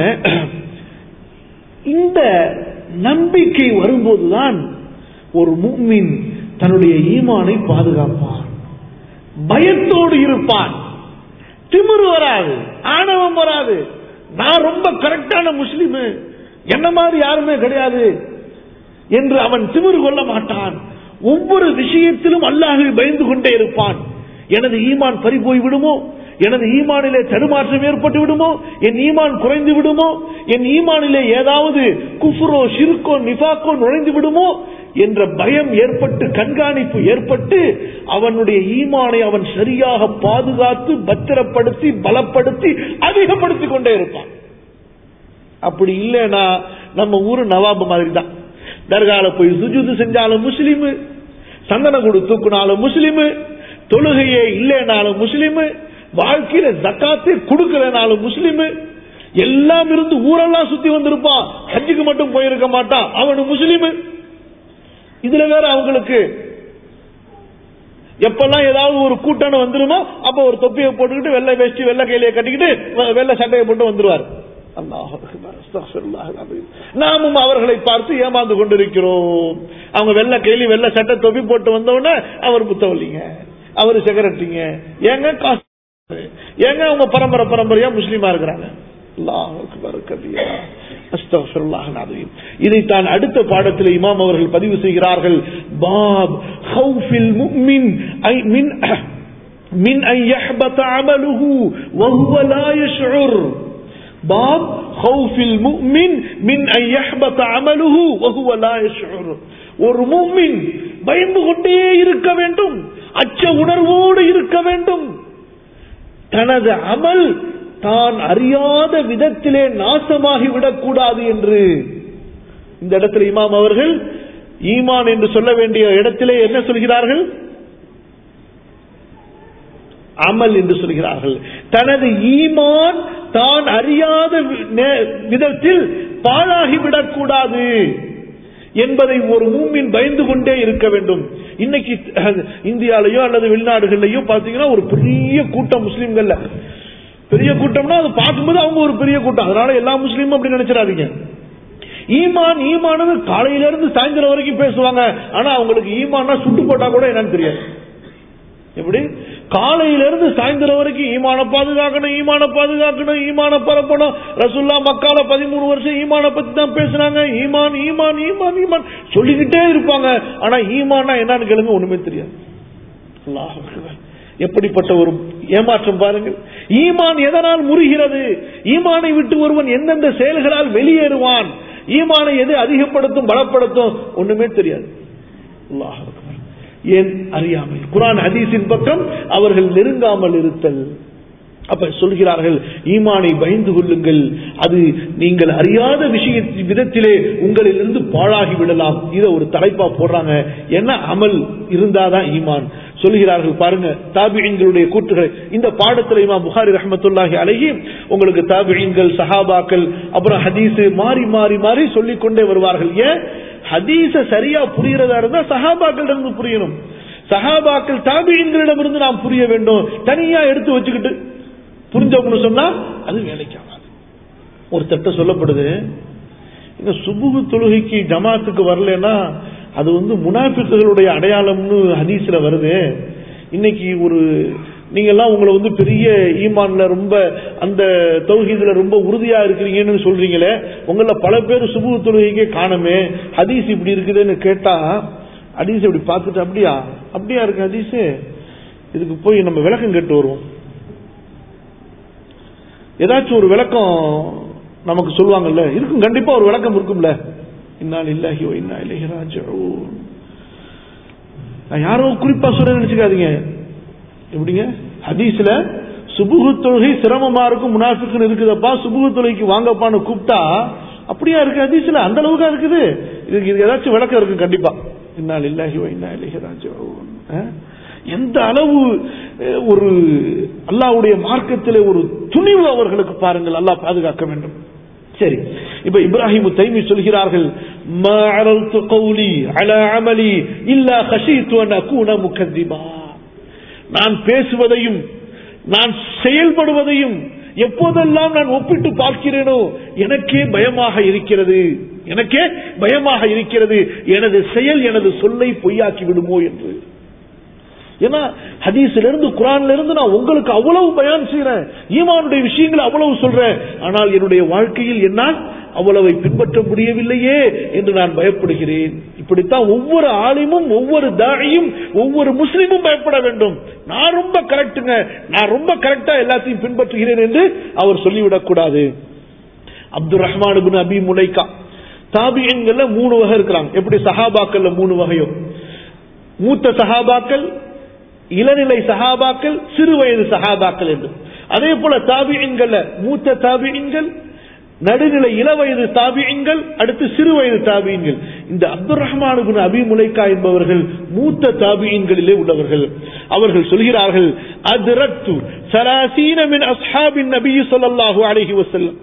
இந்த நம்பிக்கை வரும்போதுதான் ஒரு முக்மின் தன்னுடைய ஈமானை பாதுகாப்பான் பயத்தோடு இருப்பான் திமிரு வராது ஆணவம் வராது நான் ரொம்ப கரெக்டான முஸ்லிம் என்ன மாதிரி யாருமே கிடையாது என்று அவன் திமிரு கொள்ள மாட்டான் ஒவ்வொரு விஷயத்திலும் அல்லாஹை பயந்து கொண்டே இருப்பான் எனது ஈமான் பறி போய் விடுமோ எனது ஈமானிலே தடுமாற்றம் ஏற்பட்டு விடுமோ என் ஈமான் குறைந்து விடுமோ என் ஈமானிலே ஏதாவது குஃப்ரோ ஷிருக்கோ நிஃபாக்கோ நுழைந்து விடுமோ என்ற பயம் ஏற்பட்டு கண்காணிப்பு ஏற்பட்டு அவனுடைய ஈமானை அவன் சரியாக பாதுகாத்து பத்திரப்படுத்தி பலப்படுத்தி அதிகப்படுத்திக் கொண்டே இருப்பான் அப்படி இல்லைன்னா நம்ம ஊரு நவாபு மாதிரி தான் தர்கால போய் சுஜூது செஞ்சாலும் முஸ்லிமு சந்தன குடு தூக்குனாலும் முஸ்லிமு தொழுகையே இல்லைனாலும் முஸ்லிமு வாழ்க்கையில ஜக்காத்தே கொடுக்கலனாலும் முஸ்லிமு எல்லாம் இருந்து ஊரெல்லாம் சுத்தி வந்திருப்பான் ஹஜ்ஜுக்கு மட்டும் போயிருக்க மாட்டான் அவனு முஸ்லிமு இதுல வேற அவங்களுக்கு எப்பெல்லாம் ஏதாவது ஒரு கூட்டணி வந்துருமோ அப்ப ஒரு தொப்பியை போட்டுக்கிட்டு வெள்ளை வேஷ்டி வெள்ளை கையிலையை கட்டிக்கிட்டு வெ- வெள்ளை சட்டையை போட்டு வந்துருவார் அல்லாஹ் அக்பர், அஸ்தக்ஃபிருல்லாஹ் அல்-அலீம். நாமும் அவர்களை பார்த்து ஏமாந்து கொண்டிருக்கிறோம் அவங்க வெள்ளை கையில வெள்ளை சட்டை தொப்பி போட்டு வந்தவுடனே அவர் புத்தவல்லிங்க அவர் செக்ரட்டரிங்க ஏங்க காசு ஏங்க அவங்க பரம்பரை பரம்பரையா முஸ்லீமா இருக்கிறாங்க அல்லாஹ் அக்பர் கபீரா. அஸ்தக்ஃபிருல்லாஹ் அல்-அலீம். இதைத்தான் அடுத்த பாடத்தில் இமாம் அவர்கள் பதிவு செய்கிறார்கள் பாப் ஹவுஃபில் முஃமின் ஐ மின் من أن يحبط عمله وهو لا يشعر باب خوف المؤمن من أن يحبط عمله وهو لا يشعر ஒரு முஃமின் பயந்து கொண்டே இருக்க வேண்டும் அச்ச உணர்வோடு இருக்க வேண்டும் தனது அமல் தான் அறியாத விதத்திலே நாசமாகி விடக்கூடாது என்று இந்த இடத்துல இமாம் அவர்கள் ஈமான் என்று சொல்ல வேண்டிய இடத்திலே என்ன சொல்கிறார்கள் அமல் என்று சொல்கிறார்கள் தனது ஈமான் தான் அறியாத வி- நே- விதத்தில் பாழாகிவிடக் கூடாது என்பதை ஒரு மூமின் பயந்து கொண்டே இருக்க வேண்டும் இன்னைக்கு அஹ், இந்தியாலயோ அல்லது வெளிநாடுகள்லயோ பாத்தீங்கன்னா ஒரு பெரிய கூட்டம் முஸ்லிம்கள்ல பெரிய கூட்டம்னா அது பார்க்கும்போது அவங்க ஒரு பெரிய கூட்டம் அதனால எல்லா முஸ்லீமும் அப்படி நினைச்சிடாதீங்க ஈமான் ஈமானது காலையில இருந்து சாயந்தரம் வரைக்கும் பேசுவாங்க ஆனா அவங்களுக்கு ஈமான்னா சுட்டு போட்டா கூட என்னன்னு தெரியாது எப்படி காலையில இருந்து சாயந்தரம் வரைக்கும் ஈமான பாதுகாக்கணும் ஈமான பாதுகாக்கணும் ஈமான பரப்பணும் ரசுல்லா மக்கால பதிமூணு வருஷம் ஈமான பத்தி தான் பேசுறாங்க ஈமான் ஈமான் ஈமான் ஈமான் சொல்லிக்கிட்டே இருப்பாங்க ஆனா ஈமான்னா என்னன்னு கேளுங்க ஒண்ணுமே தெரியாது அல்லாஹ் அக்பர். எப்படிப்பட்ட ஒரு ஏமாற்றம் பாருங்கள் ஈமான் எதனால் முறிகிறது ஈமானை விட்டு ஒருவன் எந்தெந்த செயல்களால் வெளியேறுவான் ஈமானை எது அதிகப்படுத்தும் பலப்படுத்தும் ஒண்ணுமே தெரியாது அல்லாஹ் அக்பர். ஏன் அறியாமை குரான் ஹதீஸின் பக்கம் அவர்கள் நெருங்காமல் இருத்தல் அப்ப சொல்கிறார்கள் ஈமானை பயந்து கொள்ளுங்கள் அது நீங்கள் அறியாத விஷய விதத்திலே உங்களிலிருந்து பாழாகி விடலாம் இதை ஒரு தலைப்பா போடுறாங்க என்ன அமல் இருந்தாதான் ஈமான் சொல்கிறார்கள் பாருங்க தாபியங்களுடைய கூற்றுகள் இந்த பாடத்துல இமாம் புகாரி ரஹமத்துல்லாஹி அழகி உங்களுக்கு தாபியங்கள் சஹாபாக்கள் அப்புறம் ஹதீஸ் மாறி மாறி மாறி சொல்லிக் கொண்டே வருவார்கள் ஏன் ஹதீஸ சரியா புரியறதா இருந்தா சஹாபாக்களிடம் இருந்து புரியணும் சஹாபாக்கள் தாபியங்களிடம் இருந்து நாம் புரிய வேண்டும் தனியா எடுத்து வச்சுக்கிட்டு புரிஞ்சவங்க சொன்னா அது வேலைக்கு ஆகாது ஒரு திட்ட சொல்லப்படுது இந்த சுபுகு தொழுகைக்கு ஜமாத்துக்கு வரலன்னா அது வந்து முனாபிக்குகளுடைய அடையாளம்னு ஹதீஸ்ல வருது இன்னைக்கு ஒரு நீங்க எல்லாம் உங்களை வந்து பெரிய ஈமான்ல ரொம்ப அந்த தௌஹீதுல ரொம்ப உறுதியா இருக்கிறீங்கன்னு சொல்றீங்களே உங்கள பல பேர் சுபுகு தொழுகைக்கே காணமே ஹதீஸ் இப்படி இருக்குதுன்னு கேட்டா ஹதீஸ் இப்படி பார்த்துட்டு அப்படியா அப்படியா இருக்கு ஹதீஸ் இதுக்கு போய் நம்ம விளக்கம் கேட்டு வருவோம் ஏதாச்சும் ஒரு விளக்கம் நமக்கு சொல்லுவாங்கல்ல இருக்கும் கண்டிப்பா ஒரு விளக்கம் இருக்கும்ல இன்னால் இல்லாஹி ஓ இன்னா இலைஹி ராஜிஊன் நான் யாரோ குறிப்பா சொல்ல நினைச்சுக்காதீங்க எப்படிங்க ஹதீஸ்ல சுபுகு தொழுகை சிரமமா இருக்கும் முனாஃபிக்குன்னு இருக்குதப்பா சுபுகு தொழுகைக்கு வாங்கப்பான்னு கூப்பிட்டா அப்படியா இருக்கு ஹதீஸ்ல அந்த அளவுக்கா இருக்குது இதுக்கு இதுக்கு ஏதாச்சும் விளக்கம் இருக்கு கண்டிப்பா இன்னால் இல்லாஹி ஓ இன்னா இலைஹி ராஜிஊன் அஹ்? எந்த அளவு அஹ், ஒரு அல்லாஹ்வுடைய மார்க்கத்திலே ஒரு துணிவு அவர்களுக்கு பாருங்கள் அல்லாஹ் பாதுகாக்க வேண்டும் சரி இப்ப இப்ராஹிம் தைமி சொல்கிறார்கள் "மா அரல்து கௌலி அலா அமலி இல்லா ஹஷீத்து அன் அகூன முகத்திபா நான் பேசுவதையும் நான் செயல்படுவதையும் எப்போதெல்லாம் நான் ஒப்பிட்டு பார்க்கிறேனோ எனக்கே பயமாக இருக்கிறது எனக்கே பயமாக இருக்கிறது எனது செயல் எனது சொல்லை பொய்யாக்கி விடுமோ என்று ஏன்னா ஹதீஸ்ல இருந்து குரான்ல இருந்து நான் உங்களுக்கு அவ்வளவு பயான் செய்யறேன் ஈமானுடைய விஷயங்களை அவ்வளவு சொல்றேன் ஆனால் என்னுடைய வாழ்க்கையில் என்னால் அவ்வளவை பின்பற்ற முடியவில்லையே என்று நான் பயப்படுகிறேன் இப்படித்தான் ஒவ்வொரு ஆலிமும் ஒவ்வொரு தாழியும் ஒவ்வொரு முஸ்லீமும் பயப்பட வேண்டும் நான் ரொம்ப கரெக்டுங்க நான் ரொம்ப கரெக்டா எல்லாத்தையும் பின்பற்றுகிறேன் என்று அவர் சொல்லிவிடக் கூடாது அப்துல் ரஹ்மான் இப்னு அபி முலைக்கா தாபியன்கள்ல மூணு வகை இருக்கிறாங்க எப்படி சஹாபாக்கள்ல மூணு வகையோ மூத்த சஹாபாக்கள் இளநிலை சஹாபாக்கள் சிறு வயது சஹாபாக்கள் என்று அதே போல தாபியன்கள்ல மூத்த தாபியன்கள் நடுநிலை இளவயது தாபியன்கள் அடுத்து சிறு வயது தாபியன்கள் இந்த அப்துல் ரஹ்மான் இப்னு அபி முலைக்கா என்பவர்கள் மூத்த தாபியன்களிலே உள்ளவர்கள் அவர்கள் சொல்கிறார்கள் அதிரத்து சலாசீன மின் அஸ்ஹாபின் நபி ஸல்லல்லாஹு அலைஹி வஸல்லம்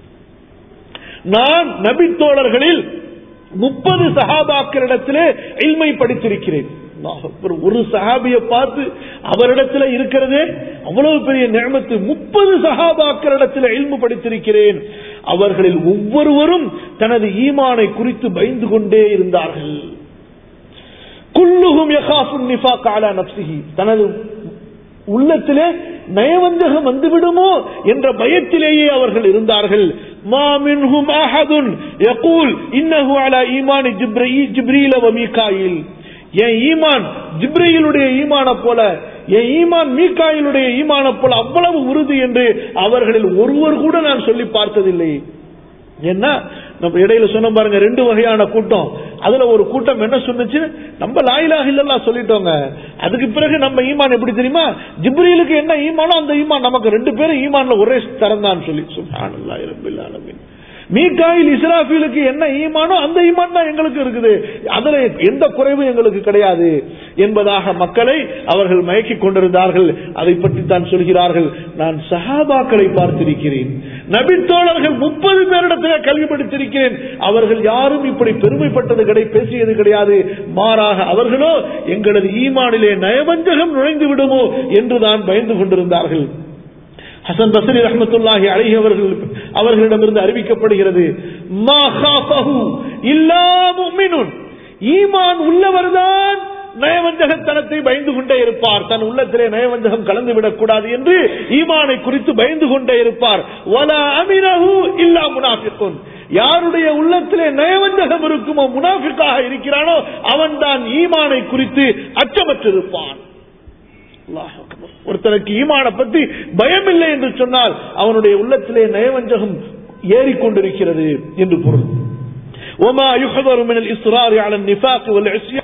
நான் நபி தோழர்களில் முப்பது சஹாபாக்களிடத்திலே இல்மை படித்திருக்கிறேன் அல்லாஹ் அக்பர். ஒரு சஹாபிய பார்த்து அவரிடத்துல இருக்கிறதே அவ்வளவு பெரிய நியமத்து முப்பது சஹாபாக்களிடத்தில் இல்மு படித்திருக்கிறேன் அவர்களில் ஒவ்வொருவரும் தனது ஈமானை குறித்து பயந்து கொண்டே இருந்தார்கள் குல்லுகும் யகாஃபுன் நிஃபாக் அலா நப்சிஹி தனது உள்ளத்திலே நயவஞ்சகம் வந்துவிடுமோ என்ற பயத்திலேயே அவர்கள் இருந்தார்கள் மா மின்ஹும் அஹதுன் யகூல் இன்னஹு அலா ஈமானி ஜிப்ரீ ஜிப்ரீல வ மீகாயில் என் ஈமான் ஜிப்ரீலுடைய ஈமான போல என் ஈமான் மீகாயிலுடைய ஈமான போல அவ்வளவு உறுதி என்று அவர்களில் ஒருவர் கூட நான் சொல்லி பார்த்ததில்லை என்ன நம்ம இடையில சொன்ன பாருங்க ரெண்டு வகையான கூட்டம் அதுல ஒரு கூட்டம் என்ன சொன்னுச்சு நம்ம லாயிலாக இல்லல்லா சொல்லிட்டோங்க அதுக்கு பிறகு நம்ம ஈமான் எப்படி தெரியுமா ஜிப்ரீலுக்கு என்ன ஈமானோ அந்த ஈமான் நமக்கு ரெண்டு பேரும் ஈமான்ல ஒரே தரம் தான் சொல்லி சுப்ஹானல்லாஹி ரப்பில் ஆலமீன் மீகாயில் இஸ்ராஃபிலுக்கு என்ன ஈமானோ அந்த ஈமான் தான் எங்களுக்கு இருக்குது அதுல எந்த குறைவும் எங்களுக்கு கிடையாது என்பதாக மக்களை அவர்கள் மயக்கிக் கொண்டிருந்தார்கள் அதை பற்றி தான் சொல்கிறார்கள் நான் சஹாபாக்களை பார்த்திருக்கிறேன் நபித்தோழர்கள் முப்பது பேரிடத்தில் கல்வி படித்திருக்கிறேன் அவர்கள் யாரும் இப்படி பெருமைப்பட்டது கிடை பேசியது கிடையாது மாறாக அவர்களோ எங்களது ஈமானிலே நயவஞ்சகம் நுழைந்து விடுமோ என்றுதான் பயந்து கொண்டிருந்தார்கள் ஹசன் பசரி ரஹமத்துல்லாஹி அழகி அவர்கள் அவர்களிடமிருந்து அறிவிக்கப்படுகிறது மா காஃபஹு இல்லா முஃமினுன் ஈமான் உள்ளவர்தான் நயவஞ்சகத்தனத்தை பயந்து கொண்டே இருப்பார் தன் உள்ளத்திலே நயவஞ்சகம் கலந்து விடக்கூடாது என்று ஈமானை குறித்து பயந்து கொண்டே இருப்பார் வல அமினஹு இல்லா முனாஃபிக்குன் யாருடைய உள்ளத்திலே நயவஞ்சகம் இருக்குமோ முனாஃபிக்காக இருக்கிறானோ அவன் தான் ஈமானை குறித்து அச்சமற்றிருப்பான் அல்லாஹ் அக்பர். ஒருத்தனுக்கு ஈமான பத்தி பயம் இல்லை என்று சொன்னால் அவனுடைய உள்ளத்திலே நயவஞ்சகம் ஏறிக்கொண்டிருக்கிறது என்று பொருள் وما يحذر من الإصرار على النفاق والعصيان